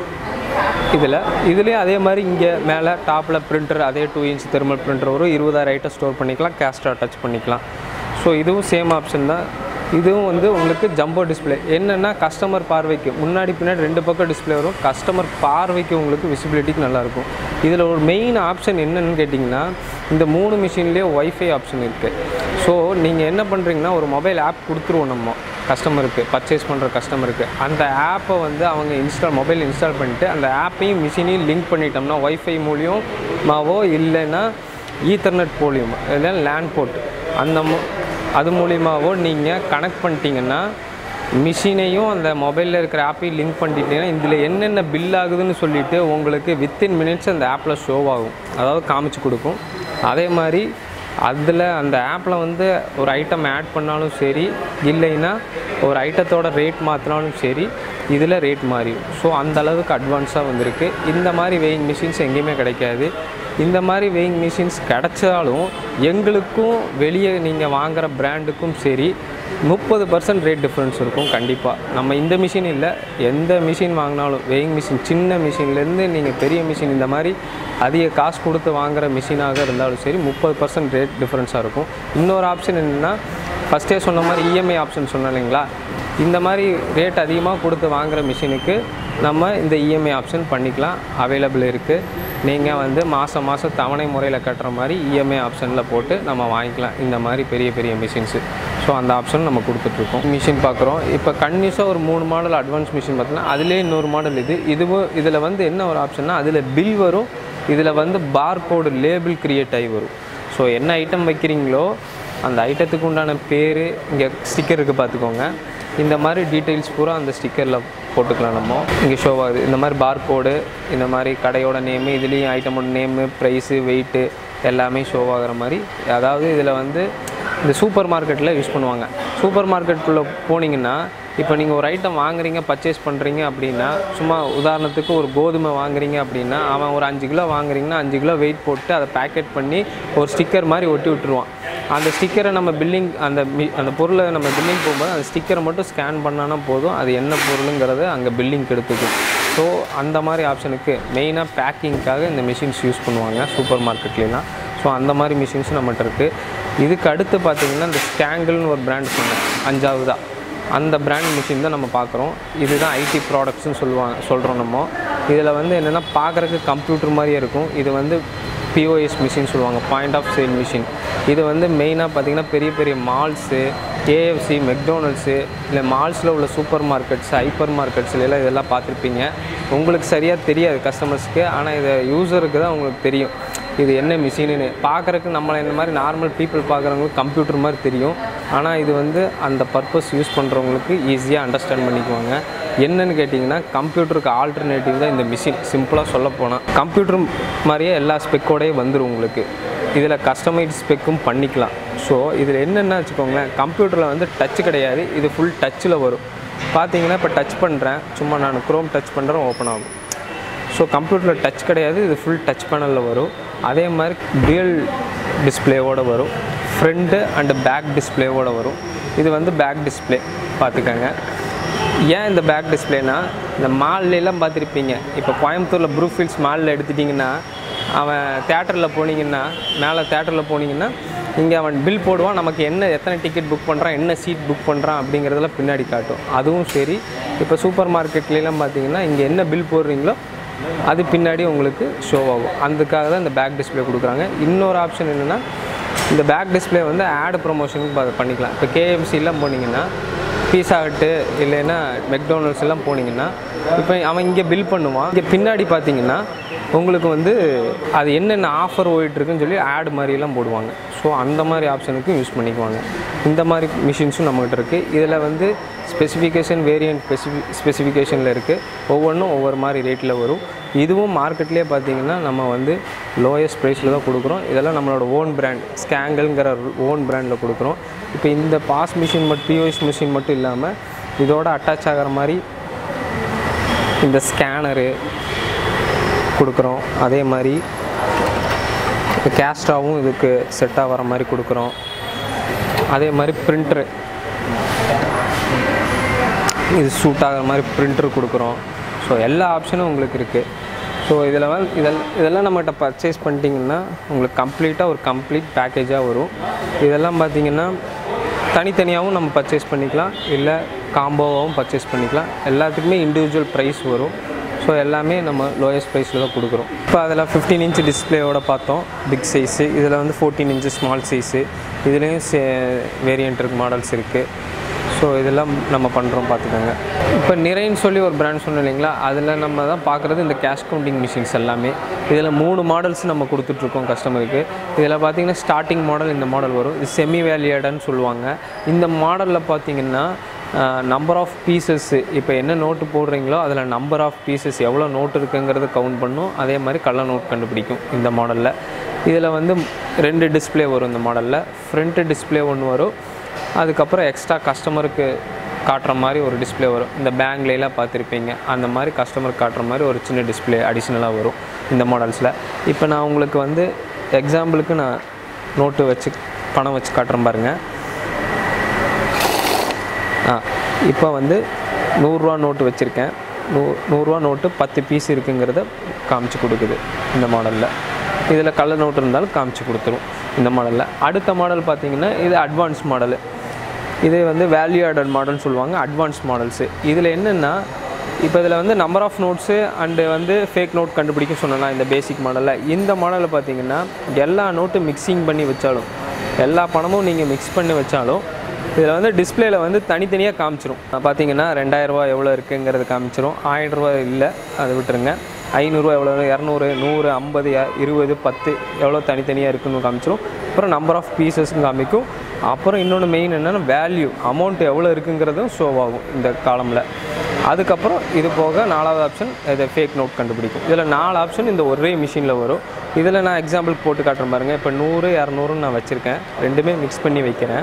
இதில் இதுலேயும் அதே மாதிரி இங்கே மேலே டாப்பில் பிரிண்டர் அதே டூ இன்ச் தெர்மல் பிரிண்டர் வரும் இருபதாயிரம் ஐட்டம் ஸ்டோர் பண்ணிக்கலாம் கேஸ்டா டச் பண்ணிக்கலாம் ஸோ இதுவும் சேம் ஆப்ஷன் தான் இதுவும் வந்து உங்களுக்கு ஜம்போ டிஸ்ப்ளே என்னென்னா கஸ்டமர் பார்வைக்கு முன்னாடி பின்னாடி ரெண்டு பக்கம் டிஸ்ப்ளே வரும் கஸ்டமர் பார்வைக்கு உங்களுக்கு விசிபிலிட்டிக்கு நல்லாயிருக்கும் இதில் ஒரு மெயின் ஆப்ஷன் என்னன்னு கேட்டிங்கன்னா இந்த மூணு மிஷின்லேயே ஒய்ஃபை ஆப்ஷன் இருக்குது ஸோ நீங்கள் என்ன பண்ணுறீங்கன்னா ஒரு மொபைல் ஆப் கொடுத்துருவோம் நம்ம கஸ்டமருக்கு பர்ச்சேஸ் பண்ணுற கஸ்டமருக்கு அந்த ஆப்பை வந்து அவங்க இன்ஸ்டால் மொபைல் இன்ஸ்டால் பண்ணிட்டு அந்த ஆப்பையும் மிஷினையும் லிங்க் பண்ணிட்டோம்னா ஒய்ஃபை மூலியமாவோ இல்லைன்னா ஈத்தர்நெட் மூலியமா இல்லை லேண்ட் போர்ட் அந்த மு- அது மூலியமாவோ நீங்கள் கனெக்ட் பண்ணிட்டீங்கன்னா மிஷினையும் அந்த மொபைலில் இருக்கிற ஆப்பையும் லிங்க் பண்ணிட்டீங்கன்னா இதில் என்னென்ன பில் ஆகுதுன்னு சொல்லிட்டு உங்களுக்கு வித்தின் மினிட்ஸ் அந்த ஆப்பில் ஷோ ஆகும் அதாவது காமிச்சு கொடுக்கும் அதே மாதிரி அதில் அந்த ஆப்பில் வந்து ஒரு ஐட்டம் ஆட் பண்ணாலும் சரி இல்லைன்னா ஒரு ஐட்டத்தோட ரேட் மாற்றினாலும் சரி இதில் ரேட் மாறிடும் ஸோ அந்த அளவுக்கு அட்வான்ஸாக வந்திருக்கு இந்த மாதிரி வெயிங் மிஷின்ஸ் எங்கேயுமே கிடைக்காது இந்த மாதிரி வெயிங் மிஷின்ஸ் கிடைச்சாலும் எங்களுக்கும் வெளியே நீங்கள் வாங்குகிற பிராண்டுக்கும் சரி முப்பது பர்சன்ட் ரேட் டிஃப்ரென்ஸ் இருக்கும் கண்டிப்பாக நம்ம இந்த மிஷின் இல்லை எந்த மிஷின் வாங்கினாலும் வெயிங் மிஷின் சின்ன மிஷின்லேருந்து நீங்கள் பெரிய மிஷின் இந்த மாதிரி அதிக காசு கொடுத்து வாங்குகிற மிஷினாக இருந்தாலும் சரி முப்பது பர்சன்ட் ரேட் டிஃப்ரென்ஸாக இருக்கும் இன்னொரு ஆப்ஷன் என்னென்னா ஃபஸ்ட்டே சொன்ன மாதிரி இஎம்ஐ ஆப்ஷன் சொன்னேன் இல்லைங்களா இந்த மாதிரி ரேட் அதிகமாக கொடுத்து வாங்குகிற மிஷினுக்கு நம்ம இந்த இஎம்ஐ ஆப்ஷன் பண்ணிக்கலாம் அவைலபிள் இருக்குது நீங்கள் வந்து மாதம் மாதம் தவணை முறையில் கட்டுற மாதிரி இஎம்ஐ ஆப்ஷனில் போட்டு நம்ம வாங்கிக்கலாம் இந்த மாதிரி பெரிய பெரிய மிஷின்ஸு ஸோ அந்த ஆப்ஷன் நம்ம கொடுத்துட்ருக்கோம் மிஷின் பார்க்குறோம் இப்போ கன்னியூஸாக ஒரு மூணு மாடல் அட்வான்ஸ் மிஷின் பார்த்தீங்கன்னா அதுலேயே இன்னொரு மாடல் இது இதுவும் இதில் வந்து என்ன ஒரு ஆப்ஷன்னா அதில் பில் வரும் இதில் வந்து பார்கோடு லேபிள் கிரியேட் ஆகி வரும் ஸோ என்ன ஐட்டம் வைக்கிறீங்களோ அந்த ஐட்டத்துக்கு உண்டான பேர் இங்கே ஸ்டிக்கர் இருக்குது பார்த்துக்கோங்க இந்த மாதிரி டீட்டெயில்ஸ் பூரா அந்த ஸ்டிக்கரில் போட்டுக்கலாம் நம்ம இங்கே ஷோ ஆகுது இந்த மாதிரி பார்கோடு இந்த மாதிரி கடையோட நேமு இதுலேயும் ஐட்டமோட நேமு ப்ரைஸு வெயிட்டு எல்லாமே ஷோ ஆகுற மாதிரி அதாவது இதில் வந்து இந்த சூப்பர் மார்க்கெட்டில் யூஸ் பண்ணுவாங்க சூப்பர் மார்க்கெட்டுக்குள்ளே போனீங்கன்னா இப்போ நீங்கள் ஒரு ஐட்டம் வாங்குறீங்க பர்ச்சேஸ் பண்ணுறீங்க அப்படின்னா சும்மா உதாரணத்துக்கு ஒரு கோதுமை வாங்குறீங்க அப்படின்னா அவன் ஒரு அஞ்சு கிலோ வாங்குறீங்கன்னா அஞ்சு கிலோ வெயிட் போட்டு அதை பேக்கெட் பண்ணி ஒரு ஸ்டிக்கர் மாதிரி ஒட்டி விட்டுருவான் அந்த ஸ்டிக்கரை நம்ம பில்லிங் அந்த மி- அந்த பொருளை நம்ம பில்லிங் போகும்போது அந்த ஸ்டிக்கரை மட்டும் ஸ்கேன் பண்ணானா போதும் அது என்ன பொருளுங்கிறத அங்கே பில்லிங் எடுத்துக்கும் ஸோ அந்த மாதிரி ஆப்ஷனுக்கு மெயினாக பேக்கிங்க்காக இந்த மிஷின்ஸ் யூஸ் பண்ணுவாங்க சூப்பர் மார்க்கெட்லாம் ஸோ அந்த மாதிரி மிஷின்ஸ் நம்மகிட்ட இருக்குது இதுக்கு அடுத்து பார்த்தீங்கன்னா இந்த ஸ்கேங்கிள்னு ஒரு பிராண்ட் சொன்னேன் அஞ்சாவதா அந்த பிராண்ட் மிஷின் தான் நம்ம பார்க்குறோம் இதுதான் ஐடி ப்ராடக்ட்ஸ்னு சொல்லுவாங்க சொல்கிறோம் நம்ம இதில் வந்து என்னென்னா பார்க்குறதுக்கு கம்ப்யூட்டர் மாதிரியே இருக்கும் இது வந்து பிஓஎஸ் மிஷின் சொல்லுவாங்க பாயிண்ட் ஆஃப் சேல் மிஷின் இது வந்து மெயினாக பார்த்தீங்கன்னா பெரிய பெரிய மால்ஸு கேஎஃப்சி மெக்டோனல்ட்ஸு இல்லை மால்ஸில் உள்ள சூப்பர் மார்க்கெட்ஸ் ஹைப்பர் மார்க்கெட்ஸ்ல எல்லாம் இதெல்லாம் பார்த்துருப்பீங்க உங்களுக்கு சரியாக தெரியாது கஸ்டமர்ஸ்க்கு ஆனால் இதை யூசருக்கு தான் உங்களுக்கு தெரியும் இது என்ன மிஷின்னு பார்க்குறக்கு நம்மளை இந்த மாதிரி நார்மல் பீப்புள் பார்க்குறவங்களுக்கு கம்ப்யூட்டர் மாதிரி தெரியும் ஆனால் இது வந்து அந்த பர்பஸ் யூஸ் பண்ணுறவங்களுக்கு ஈஸியாக அண்டர்ஸ்டாண்ட் பண்ணிக்குவாங்க என்னன்னு கேட்டிங்கன்னா கம்ப்யூட்டருக்கு ஆல்டர்னேட்டிவ் தான் இந்த மிஷின் சிம்பிளாக சொல்ல போனால் கம்ப்யூட்டர் மாதிரியே எல்லா ஸ்பெக்கோடயே வந்துடும் உங்களுக்கு இதில் கஸ்டமைட் ஸ்பெக்கும் பண்ணிக்கலாம் ஸோ இதில் என்னென்ன வச்சுக்கோங்களேன் கம்ப்யூட்டரில் வந்து டச் கிடையாது இது ஃபுல் டச்சில் வரும் பார்த்தீங்கன்னா இப்போ டச் பண்ணுறேன் சும்மா நான் குரோம் டச் பண்ணுறேன் ஓப்பன் ஆகும் ஸோ கம்ப்யூட்டரில் டச் கிடையாது இது ஃபுல் டச் பேனலில் வரும் அதே மாதிரி டுயல் டிஸ்ப்ளேவோட வரும் ஃப்ரண்ட்டு அண்டு பேக் டிஸ்ப்ளேவோட வரும் இது வந்து பேக் டிஸ்ப்ளே பார்த்துக்கோங்க ஏன் இந்த பேக் டிஸ்ப்ளேனா இந்த மால்லாம் பார்த்துருப்பீங்க இப்போ கோயம்புத்தூரில் ப்ரூஃபீல்ட்ஸ் மாலில் எடுத்துட்டிங்கன்னா அவன் தேட்டரில் போனீங்கன்னா மேலே தேட்டரில் போனீங்கன்னா இங்கே அவன் பில் போடுவான் நமக்கு என்ன எத்தனை டிக்கெட் புக் பண்ணுறான் என்ன சீட் புக் பண்ணுறான் அப்படிங்கிறதெல்லாம் பின்னாடி காட்டும் அதுவும் சரி இப்போ சூப்பர் மார்க்கெட்லாம் பார்த்தீங்கன்னா இங்கே என்ன பில் போடுறீங்களோ அது பின்னாடி உங்களுக்கு ஷோ ஆகும் அதுக்காக தான் இந்த பேக் டிஸ்ப்ளே கொடுக்குறாங்க இன்னொரு ஆப்ஷன் என்னென்னா இந்த பேக் டிஸ்ப்ளே வந்து ஆட் ப்ரொமோஷனுக்கு ப- பண்ணிக்கலாம் இப்போ கேஎஃப்சிலாம் போனீங்கன்னா பீஸா ஹட்டு இல்லைன்னா மெக்டோனல்ட்ஸ் எல்லாம் போனீங்கன்னா இப்போ அவன் இங்கே பில் பண்ணுவான் இங்கே பின்னாடி பார்த்தீங்கன்னா உங்களுக்கு வந்து அது என்னென்ன ஆஃபர் ஓடிட்டுருக்குன்னு சொல்லி ஆட் மாதிரிலாம் போடுவாங்க ஸோ அந்த மாதிரி ஆப்ஷனுக்கும் யூஸ் பண்ணிக்குவாங்க இந்த மாதிரி மிஷின்ஸும் நம்மகிட்ட இருக்குது இதில் வந்து ஸ்பெசிஃபிகேஷன் வேரியன்ட் ஸ்பெசிஃபி ஸ்பெசிஃபிகேஷனில் இருக்குது ஒவ்வொன்றும் ஒவ்வொரு மாதிரி ரேட்டில் வரும் இதுவும் மார்க்கெட்லேயே பார்த்தீங்கன்னா நம்ம வந்து லோயஸ்ட் ப்ரைஸில் தான் கொடுக்குறோம் இதெல்லாம் நம்மளோட ஓன் பிராண்ட் ஸ்கேங்கல்ங்கிற ஓன் பிராண்டில் கொடுக்குறோம் இப்போ இந்த பாஸ் மிஷின் மட்டும் பிஓஎஸ் மிஷின் மட்டும் இல்லாமல் இதோட அட்டாச் ஆகிற மாதிரி இந்த ஸ்கேனரு கொடுக்குறோம் அதே மாதிரி இப்போ கேஸ்ட்ராவும் இதுக்கு செட்டாக வர மாதிரி கொடுக்குறோம் அதே மாதிரி பிரிண்ட்ரு இது சூட் ஆகிற மாதிரி பிரிண்டர் கொடுக்குறோம் ஸோ எல்லா ஆப்ஷனும் உங்களுக்கு இருக்குது ஸோ இதில் வந்து இதெல்லாம் இதெல்லாம் நம்மகிட்ட பர்ச்சேஸ் பண்ணிட்டீங்கன்னா உங்களுக்கு கம்ப்ளீட்டாக ஒரு கம்ப்ளீட் பேக்கேஜாக வரும் இதெல்லாம் பார்த்தீங்கன்னா தனித்தனியாகவும் நம்ம பர்ச்சேஸ் பண்ணிக்கலாம் இல்லை காம்போவாகவும் பர்ச்சேஸ் பண்ணிக்கலாம் எல்லாத்துக்குமே இண்டிவிஜுவல் ப்ரைஸ் வரும் ஸோ எல்லாமே நம்ம லோயஸ்ட் ப்ரைஸில் தான் கொடுக்குறோம் இப்போ அதில் ஃபிஃப்டீன் இன்ச் டிஸ்பிளேயோட பார்த்தோம் பிக் சைஸு இதில் வந்து ஃபோர்டீன் இன்ச்சு ஸ்மால் சைஸு இதுலேயும் சே வேரியன்ட் இருக்கு மாடல்ஸ் இருக்குது ஸோ இதெல்லாம் நம்ம பண்ணுறோம் பார்த்துக்கோங்க இப்போ நிறைன்னு சொல்லி ஒரு பிராண்ட் சொன்னோம் இல்லைங்களா அதில் நம்ம தான் பார்க்குறது இந்த கேஷ் கவுண்டிங் மிஷின்ஸ் எல்லாமே இதில் மூணு மாடல்ஸ் நம்ம கொடுத்துட்ருக்கோம் கஸ்டமருக்கு இதில் பார்த்தீங்கன்னா ஸ்டார்டிங் மாடல் இந்த மாடல் வரும் இது செமி வேலியடன்னு சொல்லுவாங்க இந்த மாடலில் பார்த்தீங்கன்னா நம்பர் ஆஃப் பீசஸ் இப்போ என்ன நோட்டு போடுறீங்களோ அதில் நம்பர் ஆஃப் பீசஸ் எவ்வளோ நோட்டு இருக்குங்கிறத கவுண்ட் பண்ணும் அதே மாதிரி கள்ள நோட் கண்டுபிடிக்கும் இந்த மாடலில் இதில் வந்து ரெண்டு டிஸ்ப்ளே வரும் இந்த மாடலில் ஃப்ரண்ட்டு டிஸ்ப்ளே ஒன்று வரும் அதுக்கப்புறம் எக்ஸ்ட்ரா கஸ்டமருக்கு காட்டுற மாதிரி ஒரு டிஸ்ப்ளே வரும் இந்த பேங்க்லாம் பார்த்துருப்பீங்க அந்த மாதிரி கஸ்டமருக்கு காட்டுற மாதிரி ஒரு சின்ன டிஸ்ப்ளே அடிஷ்னலாக வரும் இந்த மாடல்ஸில் இப்போ நான் உங்களுக்கு வந்து எக்ஸாம்பிளுக்கு நான் நோட்டு வச்சு பணம் வச்சு காட்டுறேன் பாருங்கள் ஆ இப்போ வந்து நூறுரூவா நோட்டு வச்சுருக்கேன் நூ நூறுரூவா நோட்டு பத்து பீஸ் இருக்குங்கிறத காமிச்சு கொடுக்குது இந்த மாடலில் இதில் கலர் நோட்டு இருந்தாலும் காமிச்சு கொடுத்துரும் இந்த மாடலில் அடுத்த மாடல் பார்த்தீங்கன்னா இது அட்வான்ஸ் மாடலு இது வந்து வேல்யூ ஆடட் மாடல்னு சொல்லுவாங்க அட்வான்ஸ் மாடல்ஸு இதில் என்னென்னா இப்போ இதில் வந்து நம்பர் ஆஃப் நோட்ஸு அண்டு வந்து ஃபேக் நோட் கண்டுபிடிக்க சொன்னலாம் இந்த பேசிக் மாடலில் இந்த மாடலில் பார்த்தீங்கன்னா எல்லா நோட்டு மிக்சிங் பண்ணி வச்சாலும் எல்லா பணமும் நீங்கள் மிக்ஸ் பண்ணி வச்சாலும் இதில் வந்து டிஸ்பிளேல வந்து தனித்தனியாக காமிச்சிரும் பார்த்தீங்கன்னா ரெண்டாயிரரூவா எவ்வளோ இருக்குங்கிறது காமிச்சிரும் ஆயிரரூவா இல்லை அதை விட்டுருங்க ஐநூறுரூவா எவ்வளோ இரநூறு நூறு ஐம்பது இருபது பத்து எவ்வளோ தனித்தனியாக இருக்குன்னு காமிச்சிரும் அப்புறம் நம்பர் ஆஃப் பீசஸ்ன்னு காமிக்கும் அப்புறம் இன்னொன்று மெயின் என்னென்னா வேல்யூ அமௌண்ட் எவ்வளோ இருக்குங்கிறதும் ஷோ ஆகும் இந்த காலமில் அதுக்கப்புறம் இது போக நாலாவது ஆப்ஷன் இது ஃபேக் நோட் கண்டுபிடிக்கும் இதில் நாலு ஆப்ஷன் இந்த ஒரே மிஷினில் வரும் இதில் நான் எக்ஸாம்பிள் போட்டு காட்டுறேன் பாருங்கள் இப்போ நூறு இரநூறுன்னு நான் வச்சுருக்கேன் ரெண்டுமே மிக்ஸ் பண்ணி வைக்கிறேன்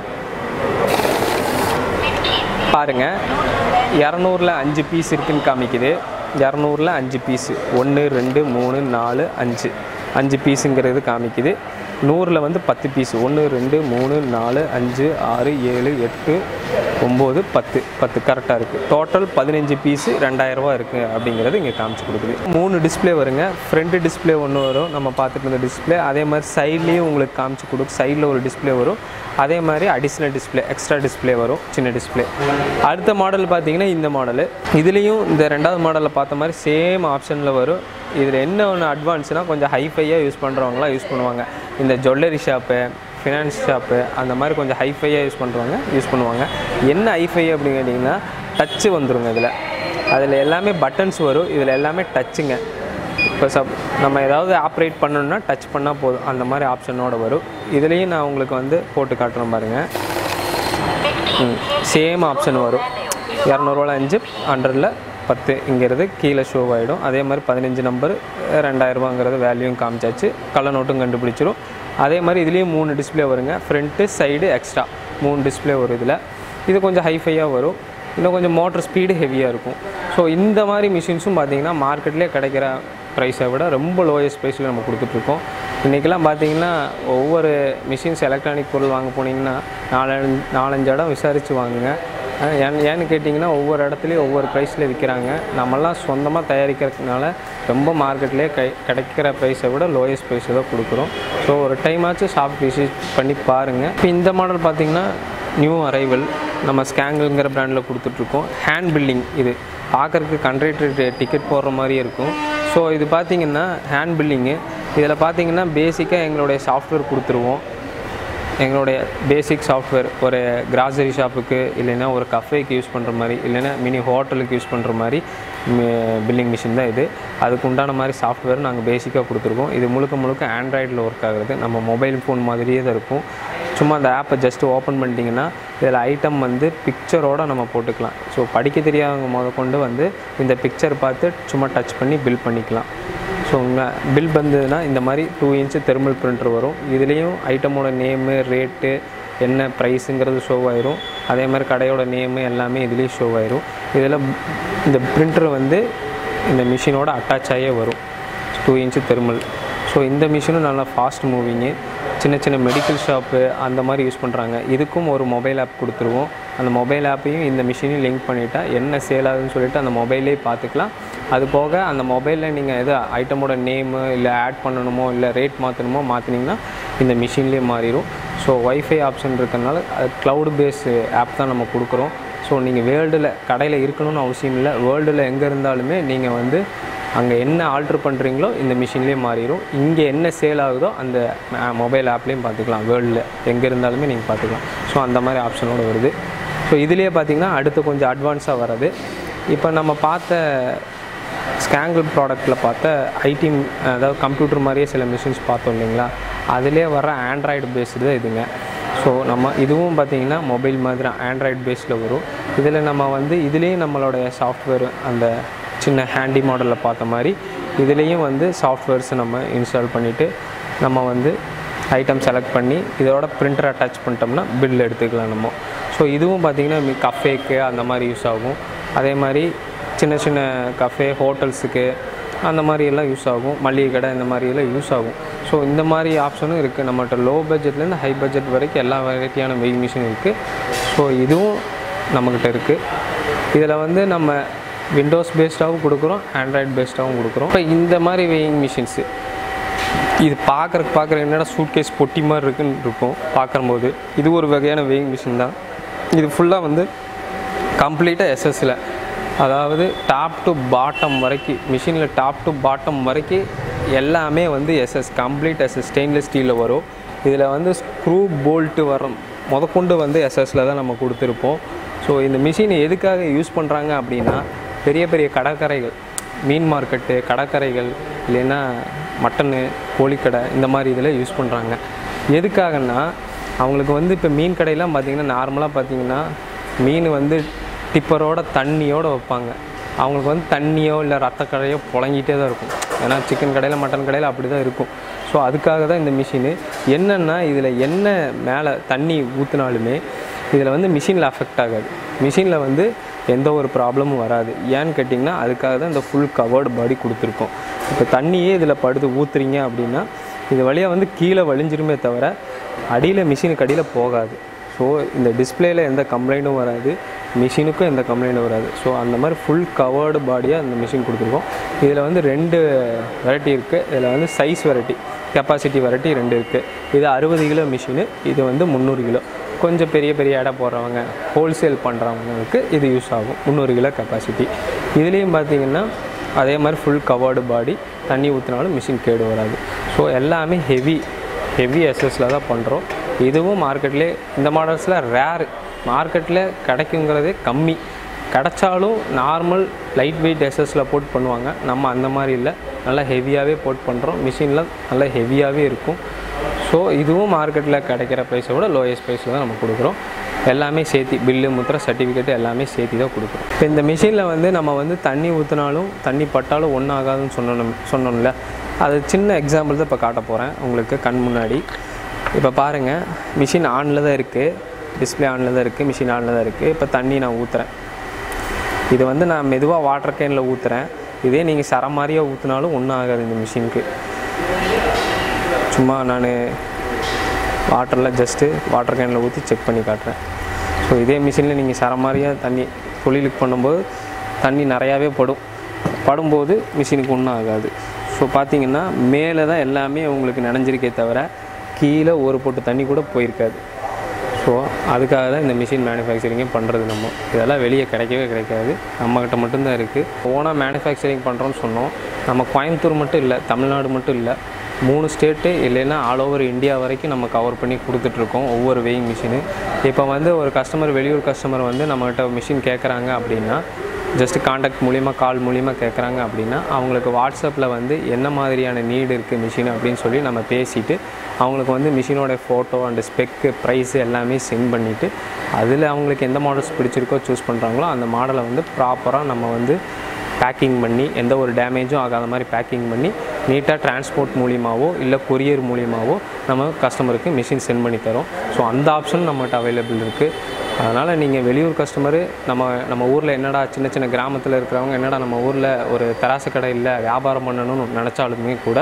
பாருங்கள் இரநூறுல அஞ்சு பீஸ் இருக்குன்னு காமிக்குது இரநூறுல அஞ்சு பீஸு ஒன்று ரெண்டு மூணு நாலு அஞ்சு அஞ்சு பீஸுங்கிறது காமிக்குது நூறில் வந்து பத்து பீஸ் ஒன்று ரெண்டு மூணு நாலு அஞ்சு ஆறு ஏழு எட்டு ஒம்பது பத்து பத்து கரெக்டாக இருக்குது டோட்டல் பதினஞ்சு பீஸு ரெண்டாயிரரூவா இருக்குது அப்படிங்கிறது இங்கே காமிச்சு கொடுக்குது மூணு டிஸ்ப்ளே வருங்க ஃப்ரண்ட் டிஸ்ப்ளே ஒன்று வரும் நம்ம பார்த்துட்டு இருந்த டிஸ்ப்ளே அதே மாதிரி சைட்லேயும் உங்களுக்கு காமிச்சு கொடுக்கும் சைடில் ஒரு டிஸ்ப்ளே வரும் அதே மாதிரி அடிஷ்னல் டிஸ்ப்ளே எக்ஸ்ட்ரா டிஸ்ப்ளே வரும் சின்ன டிஸ்ப்ளே அடுத்த மாடல் பார்த்தீங்கன்னா இந்த மாடலு இதுலேயும் இந்த ரெண்டாவது மாடலில் பார்த்த மாதிரி சேம் ஆப்ஷனில் வரும் இதில் என்ன ஒன்று அட்வான்ஸ்னால் கொஞ்சம் ஹைஃபையாக யூஸ் பண்ணுறவங்களாம் யூஸ் பண்ணுவாங்க இந்த ஜுவல்லரி ஷாப்பு ஃபினான்ஸ் ஷாப்பு அந்த மாதிரி கொஞ்சம் ஹைஃபையாக யூஸ் பண்ணுறவங்க யூஸ் பண்ணுவாங்க என்ன ஹைஃபை அப்படின்னு கேட்டிங்கன்னா டச்சு வந்துருங்க இதில் அதில் எல்லாமே பட்டன்ஸ் வரும் இதில் எல்லாமே டச்சுங்க இப்போ சப் நம்ம ஏதாவது ஆப்ரேட் பண்ணணும்னா டச் பண்ணால் போதும் அந்த மாதிரி ஆப்ஷனோட வரும் இதுலேயும் நான் உங்களுக்கு வந்து போட்டு காட்டுறேன் பாருங்கள் சேம் ஆப்ஷன் வரும் இரநூறுவா அஞ்சு ஹண்ட்ரடில் பத்து இங்கிறது கீழே ஷோ ஆகிடும் அதே மாதிரி பதினஞ்சு நம்பர் ரெண்டாயிரரூபாங்கிறது வேல்யூவும் காமிச்சாச்சு கள்ள நோட்டும் கண்டுபிடிச்சிரும் அதே மாதிரி இதுலேயும் மூணு டிஸ்ப்ளே வருங்க ஃப்ரண்ட்டு சைடு எக்ஸ்ட்ரா மூணு டிஸ்ப்ளே வரும் இதில் இது கொஞ்சம் ஹைஃபையாக வரும் இன்னும் கொஞ்சம் மோட்டர் ஸ்பீடு ஹெவியாக இருக்கும் ஸோ இந்த மாதிரி மிஷின்ஸும் பார்த்தீங்கன்னா மார்க்கெட்லேயே கிடைக்கிற ப்ரைஸை விட ரொம்ப லோயஸ்ட் ப்ரைஸில் நம்ம கொடுத்துட்ருக்கோம் இன்றைக்கெல்லாம் பார்த்தீங்கன்னா ஒவ்வொரு மிஷின்ஸ் எலக்ட்ரானிக் பொருள் வாங்க போனீங்கன்னா நாலஞ்சு நாலஞ்சு இடம் விசாரித்து வாங்குங்க அஹ் ஏன் ஏன்னு கேட்டிங்கன்னா ஒவ்வொரு இடத்துலையும் ஒவ்வொரு ப்ரைஸில் விற்கிறாங்க நம்மலாம் சொந்தமாக தயாரிக்கிறதுனால ரொம்ப மார்க்கெட்லேயே கை கிடைக்கிற ப்ரைஸை விட லோயஸ்ட் ப்ரைஸை தான் கொடுக்குறோம் ஸோ ஒரு டைமாச்சும் ஷாப் விசிட் பண்ணி பாருங்கள் இப்போ இந்த மாடல் பார்த்தீங்கன்னா நியூ அரைவல் நம்ம ஸ்கேங்குங்கிற பிராண்டில் கொடுத்துட்ருக்கோம் ஹேண்ட் பில்லிங் இது பார்க்குறதுக்கு கண்ட்ரேட்டட் டிக்கெட் போடுற மாதிரியே இருக்கும் ஸோ இது பார்த்தீங்கன்னா ஹேண்ட் பில்லிங்கு இதில் பார்த்தீங்கன்னா பேசிக்காக எங்களுடைய சாஃப்ட்வேர் கொடுத்துருவோம் எங்களுடைய பேசிக் சாஃப்ட்வேர் ஒரு கிராசரி ஷாப்புக்கு இல்லைன்னா ஒரு கஃபேக்கு யூஸ் பண்ணுற மாதிரி இல்லைன்னா மினி ஹோட்டலுக்கு யூஸ் பண்ணுற மாதிரி பில்லிங் மிஷின் தான் இது அதுக்கு உண்டான மாதிரி சாஃப்ட்வேர் நாங்கள் பேசிக்காக கொடுத்துருக்கோம் இது முழுக்க முழுக்க ஆண்ட்ராய்டில் ஒர்க் ஆகுறது நம்ம மொபைல் ஃபோன் மாதிரியே தான் இருக்கும் சும்மா அந்த ஆப்பை ஜஸ்ட்டு ஓப்பன் பண்ணிட்டீங்கன்னா இதில் ஐட்டம் வந்து பிக்சரோடு நம்ம போட்டுக்கலாம் ஸோ படிக்க தெரியாதவங்க முத கொண்டு வந்து இந்த பிக்சர் பார்த்து சும்மா டச் பண்ணி பில் பண்ணிக்கலாம் ஸோ பில் வந்ததுன்னா இந்த மாதிரி டூ இன்ச்சு தெர்மல் பிரிண்டர் வரும் இதுலேயும் ஐட்டமோட நேமு ரேட்டு என்ன ப்ரைஸுங்கிறது ஷோ ஆயிரும் அதே மாதிரி கடையோட நேமு எல்லாமே இதுலேயும் ஷோ ஆயிரும் இதில் இந்த பிரிண்டர் வந்து இந்த மிஷினோட அட்டாச் ஆகியே வரும் two inch thermal so so இந்த மிஷினும் நல்லா ஃபாஸ்ட் மூவிங்கு சின்ன சின்ன மெடிக்கல் ஷாப்பு அந்த மாதிரி யூஸ் பண்ணுறாங்க இதுக்கும் ஒரு மொபைல் ஆப் கொடுத்துருவோம் அந்த மொபைல் ஆப்பையும் இந்த மிஷினையும் லிங்க் பண்ணிட்டா என்ன சேல் ஆகுதுன்னு சொல்லிட்டு அந்த மொபைலே பார்த்துக்கலாம் அது போக அந்த மொபைலில் நீங்கள் எது ஐட்டமோட நேமு இல்லை ஆட் பண்ணணுமோ இல்லை ரேட் மாற்றணுமோ மாற்றினீங்கன்னா இந்த மிஷின்லேயே மாறிடும் ஸோ ஒய்ஃபை ஆப்ஷன் இருக்கிறதுனால அது க்ளவுட் பேஸ் ஆப் தான் நம்ம கொடுக்குறோம் ஸோ நீங்கள் வேர்ல்டில் கடையில் இருக்கணும்னு அவசியம் இல்லை வேர்ல்டில் எங்கே இருந்தாலுமே நீங்கள் வந்து அங்கே என்ன ஆல்ட்ரு பண்ணுறீங்களோ இந்த மிஷின்லேயே மாறிடும் இங்கே என்ன சேல் ஆகுதோ அந்த மொபைல் ஆப்லேயும் பார்த்துக்கலாம் வேர்ல்டில் எங்கே இருந்தாலுமே நீங்கள் பார்த்துக்கலாம் ஸோ அந்த மாதிரி ஆப்ஷனோட வருது ஸோ இதுலேயே பார்த்தீங்கன்னா அடுத்து கொஞ்சம் அட்வான்ஸாக வர்றது இப்போ நம்ம பார்த்த ஸ்கேங்கிள் ப்ராடக்ட்டில் பார்த்த ஐடி அதாவது கம்ப்யூட்டர் மாதிரியே சில மிஷின்ஸ் பார்த்தோம் இல்லைங்களா அதிலே வர ஆண்ட்ராய்டு பேஸ்டு தான் இதுங்க ஸோ நம்ம இதுவும் பார்த்தீங்கன்னா மொபைல் மாதிரி ஆண்ட்ராய்டு பேஸில் வரும் இதில் நம்ம வந்து இதுலேயும் நம்மளுடைய சாஃப்ட்வேர் அந்த சின்ன ஹேண்டி மாடலில் பார்த்த மாதிரி இதுலேயும் வந்து சாஃப்ட்வேர்ஸ் நம்ம இன்ஸ்டால் பண்ணிவிட்டு நம்ம வந்து ஐட்டம் செலக்ட் பண்ணி இதோட பிரிண்டர் அட்டாச் பண்ணிட்டோம்னா பில் எடுத்துக்கலாம் நம்ம ஸோ இதுவும் பார்த்திங்கன்னா கஃபேக்கு அந்த மாதிரி யூஸ் ஆகும் அதே மாதிரி சின்ன சின்ன கஃபே ஹோட்டல்ஸுக்கு அந்த மாதிரி எல்லாம் யூஸ் ஆகும் மளிகை கடை இந்த மாதிரி எல்லாம் யூஸ் ஆகும் ஸோ இந்த மாதிரி ஆப்ஷனும் இருக்குது நம்மகிட்ட லோ பட்ஜெட்லேருந்து ஹை பட்ஜெட் வரைக்கும் எல்லா வெரைட்டியான வெயிங் மிஷின் இருக்குது ஸோ இதுவும் நம்மக்கிட்ட இருக்குது இதில் வந்து நம்ம விண்டோஸ் பேஸ்டாகவும் கொடுக்குறோம் ஆண்ட்ராய்டு பேஸ்டாகவும் கொடுக்குறோம் இப்போ இந்த மாதிரி வெயிங் மிஷின்ஸு இது பார்க்குறக்கு பார்க்குற என்னடா சூட்கேஸ் பொட்டி மாதிரி இருக்குன்னு இருக்கும் பார்க்கும்போது இது ஒரு வகையான வெயிங் மிஷின் தான் இது ஃபுல்லாக வந்து கம்ப்ளீட்டாக எஸ்எஸ்ஸில் அதாவது டாப் டு பாட்டம் வரைக்கும் மிஷினில் டாப் டு பாட்டம் வரைக்கும் எல்லாமே வந்து எஸ்எஸ் கம்ப்ளீட் எஸ்எஸ் ஸ்டெயின்லெஸ் ஸ்டீலில் வரும் இதில் வந்து ஸ்க்ரூ போல்ட்டு வரும் முதற்கொண்டு வந்து எஸ்எஸ்ஸில் தான் நம்ம கொடுத்துருப்போம் ஸோ இந்த மிஷினை எதுக்காக யூஸ் பண்ணுறாங்க அப்படின்னா பெரிய பெரிய கடற்கரைகள் மீன் மார்க்கெட்டு கடற்கரைகள் இல்லைன்னா மட்டனு கோழிக்கடை இந்த மாதிரி இதில் யூஸ் பண்ணுறாங்க எதுக்காகன்னா அவங்களுக்கு வந்து இப்போ மீன் கடையெல்லாம் பார்த்தீங்கன்னா நார்மலாக பார்த்தீங்கன்னா மீன் வந்து டிப்பரோட தண்ணியோடு வைப்பாங்க அவங்களுக்கு வந்து தண்ணியோ இல்லை ரத்தக்கடையோ புழங்கிட்டே தான் இருக்கும் ஏன்னா சிக்கன் கடையில் மட்டன் கடையில் அப்படி தான் இருக்கும் ஸோ அதுக்காக தான் இந்த மிஷினு என்னென்னா இதில் என்ன மேலே தண்ணி ஊற்றினாலுமே இதில் வந்து மிஷினில் அஃபெக்ட் ஆகாது மிஷினில் வந்து எந்த ஒரு ப்ராப்ளமும் வராது ஏன்னு கேட்டிங்கன்னா அதுக்காக தான் இந்த ஃபுல் கவர்டு பாடி கொடுத்துருக்கோம் இப்போ தண்ணியே இதில் படுத்து ஊற்றுறீங்க அப்படின்னா இது வழியாக வந்து கீழே வழிஞ்சிருமே தவிர அடியில் மிஷினுக்கு அடியில் போகாது ஸோ இந்த டிஸ்பிளேயில் எந்த கம்ப்ளைண்ட்டும் வராது மிஷினுக்கும் எந்த கம்ப்ளைண்ட்டும் வராது ஸோ அந்த மாதிரி ஃபுல் கவர்டு பாடியாக இந்த மிஷின் கொடுத்துருக்கோம் இதில் வந்து ரெண்டு வெரைட்டி இருக்குது இதில் வந்து சைஸ் வெரைட்டி கெப்பாசிட்டி வெரைட்டி ரெண்டு இருக்குது இது அறுபது கிலோ மிஷினு இது வந்து முந்நூறு கிலோ கொஞ்சம் பெரிய பெரிய எடை போடுறவங்க ஹோல்சேல் பண்ணுறவங்களுக்கு இது யூஸ் ஆகும் முந்நூறு கிலோ கெப்பாசிட்டி இதுலேயும் பார்த்தீங்கன்னா அதே மாதிரி ஃபுல் கவர்டு பாடி தண்ணி ஊற்றினாலும் மிஷின் கேடு வராது ஸோ எல்லாமே ஹெவி ஹெவி எஸ்எஸில் தான் பண்ணுறோம் இதுவும் மார்க்கெட்லேயே இந்த மாடல்ஸில் ரேரு மார்க்கெட்டில் கிடைக்குங்கிறதே கம்மி கிடைச்சாலும் நார்மல் லைட் வெயிட் எஸ்எஸில் போட்டு பண்ணுவாங்க நம்ம அந்த மாதிரி இல்லை நல்லா ஹெவியாகவே போட்டு பண்ணுறோம் மிஷினில் நல்லா ஹெவியாகவே இருக்கும் ஸோ இதுவும் மார்க்கெட்டில் கிடைக்கிற ப்ரைஸை விட லோயஸ்ட் ப்ரைஸில் தான் நம்ம கொடுக்குறோம் எல்லாமே சேர்த்து பில்லு முத்திர சர்டிஃபிகேட் எல்லாமே சேர்த்து தான் கொடுக்குறோம் இப்போ இந்த மிஷினில் வந்து நம்ம வந்து தண்ணி ஊற்றினாலும் தண்ணி பட்டாலும் ஒன்றும் ஆகாதுன்னு சொன்னோம் சொன்னோம்ல அது சின்ன எக்ஸாம்பிள் தான் இப்போ காட்ட போகிறேன் உங்களுக்கு கண் முன்னாடி இப்போ பாருங்கள் மிஷின் ஆனில் தான் இருக்குது டிஸ்பிளே ஆனில் தான் இருக்குது மிஷின் ஆனில் தான் இருக்குது இப்போ தண்ணி நான் ஊற்றுறேன் இது வந்து நான் மெதுவாக வாட்டர் கேனில் ஊற்றுறேன் இதே நீங்கள் சர மாதிரியாக ஊற்றினாலும் ஒன்றும் ஆகாது இந்த மிஷினுக்கு சும்மா நான் வாட்டரில் ஜஸ்ட்டு வாட்டர் கேனில் ஊற்றி செக் பண்ணி காட்டுறேன் ஸோ இதே மிஷினில் நீங்கள் சர மாதிரியாக தண்ணி தொழிலுக்கு பண்ணும்போது தண்ணி நிறையாவே படும் படும்போது மிஷினுக்கு ஒன்றும் ஆகாது ஸோ பார்த்தீங்கன்னா மேலே தான் எல்லாமே உங்களுக்கு நனைஞ்சிருக்கே தவிர கீழே ஒரு பொட்டு தண்ணி கூட போயிருக்காது ஸோ அதுக்காக தான் இந்த மிஷின் மேனுஃபேக்சரிங்கே பண்ணுறது நம்ம இதெல்லாம் வெளியே கிடைக்கவே கிடைக்காது நம்மக்கிட்ட மட்டும்தான் இருக்குது ஓனாக மேனுஃபேக்சரிங் பண்ணுறோன்னு சொன்னோம் நம்ம கோயம்புத்தூர் மட்டும் இல்லை தமிழ்நாடு மட்டும் இல்லை மூணு ஸ்டேட்டு இல்லைன்னா ஆல் ஓவர் இந்தியா வரைக்கும் நம்ம கவர் பண்ணி கொடுத்துட்ருக்கோம் ஒவ்வொரு வெயிங் மிஷினு இப்போ வந்து ஒரு கஸ்டமர் வெளியூர் கஸ்டமர் வந்து நம்மகிட்ட மிஷின் கேட்குறாங்க அப்படின்னா ஜஸ்ட் காண்டாக்ட் மூலிமா கால் மூலிமா கேட்குறாங்க அப்படின்னா அவங்களுக்கு வாட்ஸ்அப்பில் வந்து என்ன மாதிரியான நீடு இருக்குது மிஷின் அப்படின்னு சொல்லி நம்ம பேசிட்டு அவங்களுக்கு வந்து மிஷினோட ஃபோட்டோ அண்ட் ஸ்பெக்கு ப்ரைஸு எல்லாமே சென்ட் பண்ணிவிட்டு அதில் அவங்களுக்கு எந்த மாடல்ஸ் பிடிச்சிருக்கோ சூஸ் பண்ணுறாங்களோ அந்த மாடலை வந்து ப்ராப்பராக நம்ம வந்து பேக்கிங் பண்ணி எந்த ஒரு டேமேஜும் ஆகாத மாதிரி பேக்கிங் பண்ணி நீட்டாக டிரான்ஸ்போர்ட் மூலியமாவோ இல்லை கொரியர் மூலியமாவோ நம்ம கஸ்டமருக்கு மிஷின் சென்ட் பண்ணி தரோம் ஸோ அந்த ஆப்ஷன் நம்மகிட்ட அவைலபிள் இருக்குது அதனால் நீங்கள் வெளியூர் கஸ்டமரு நம்ம நம்ம ஊரில் என்னடா சின்ன சின்ன கிராமத்தில் இருக்கிறவங்க என்னடா நம்ம ஊரில் ஒரு தராசு கடை இல்லை வியாபாரம் பண்ணணும்னு நினச்சாலுமே கூட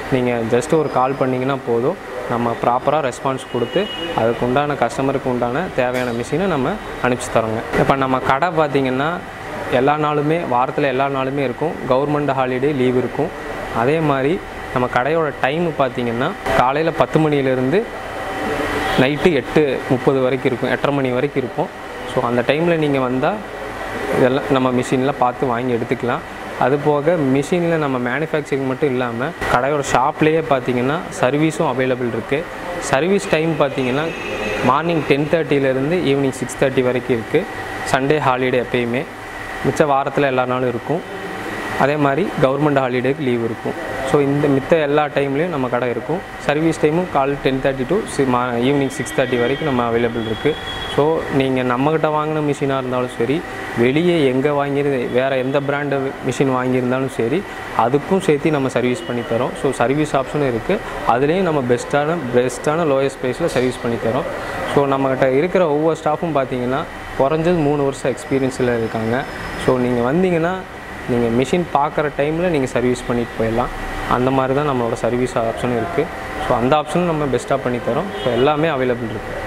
நீங்கள் ஜஸ்ட் ஒரு கால் பண்ணிங்கன்னா போதும் நம்ம ப்ராப்பராக ரெஸ்பான்ஸ் கொடுத்து அதுக்கு உண்டான கஸ்டமருக்கு உண்டான தேவையான மிஷினை நம்ம அனுப்பிச்சி தரோங்க இப்போ நம்ம கடை பார்த்திங்கன்னா எல்லா நாளுமே வாரத்தில் எல்லா நாளுமே இருக்கும் கவர்மெண்ட் ஹாலிடே லீவ் இருக்கும் அதே மாதிரி நம்ம கடையோட டைம் பார்த்திங்கன்னா காலையில் பத்து மணிலேருந்து நைட்டு எட்டு முப்பது வரைக்கும் இருக்கும் எட்டரை மணி வரைக்கும் இருக்கும் ஸோ அந்த டைமில் நீங்கள் வந்தால் இதெல்லாம் நம்ம மிஷினில் பார்த்து வாங்கி எடுத்துக்கலாம் அது போக மிஷினில் நம்ம மேனுஃபேக்சரிங் மட்டும் இல்லாமல் கடையோட ஷாப்லேயே பார்த்தீங்கன்னா சர்வீஸும் அவைலபிள் இருக்குது சர்வீஸ் டைம் பார்த்தீங்கன்னா மார்னிங் டென் தேர்ட்டிலேருந்து ஈவினிங் சிக்ஸ் தேர்ட்டி வரைக்கும் இருக்குது சண்டே ஹாலிடே எப்பயுமே மிச்ச வாரத்தில் எல்லா நாளும் இருக்கும் அதே மாதிரி கவர்மெண்ட் ஹாலிடேக்கு லீவ் இருக்கும் ஸோ இந்த மித்த எல்லா டைம்லேயும் நம்ம கடை இருக்கும் சர்வீஸ் டைமும் கால் டென் தேர்ட்டி டு சி மா ஈவினிங் சிக்ஸ் தேர்ட்டி வரைக்கும் நம்ம அவைலபிள் இருக்குது ஸோ நீங்கள் நம்மக்கிட்ட வாங்கின மிஷினாக இருந்தாலும் சரி வெளியே எங்கே வாங்கியிருந்து வேறு எந்த பிராண்டு மிஷின் வாங்கியிருந்தாலும் சரி அதுக்கும் சேர்த்து நம்ம சர்வீஸ் பண்ணி தரோம் ஸோ சர்வீஸ் ஆப்ஷனும் இருக்குது அதுலேயும் நம்ம பெஸ்ட்டான பெஸ்ட்டான லோயஸ்ட் ப்ரைஸில் சர்வீஸ் பண்ணி தரோம் ஸோ நம்மக்கிட்ட இருக்கிற ஒவ்வொரு ஸ்டாஃபும் பார்த்தீங்கன்னா குறைஞ்சது மூணு வருஷம் எக்ஸ்பீரியன்ஸில் இருக்காங்க ஸோ நீங்கள் வந்தீங்கன்னா நீங்கள் மிஷின் பார்க்குற டைமில் நீங்கள் சர்வீஸ் பண்ணிட்டு போயிடலாம் அந்த மாதிரி தான் நம்மளோட சர்வீஸ் ஆப்ஷனும் இருக்குது ஸோ அந்த ஆப்ஷனும் நம்ம பெஸ்ட்டாக பண்ணி தரோம் ஸோ எல்லாமே அவைலபிள் இருக்குது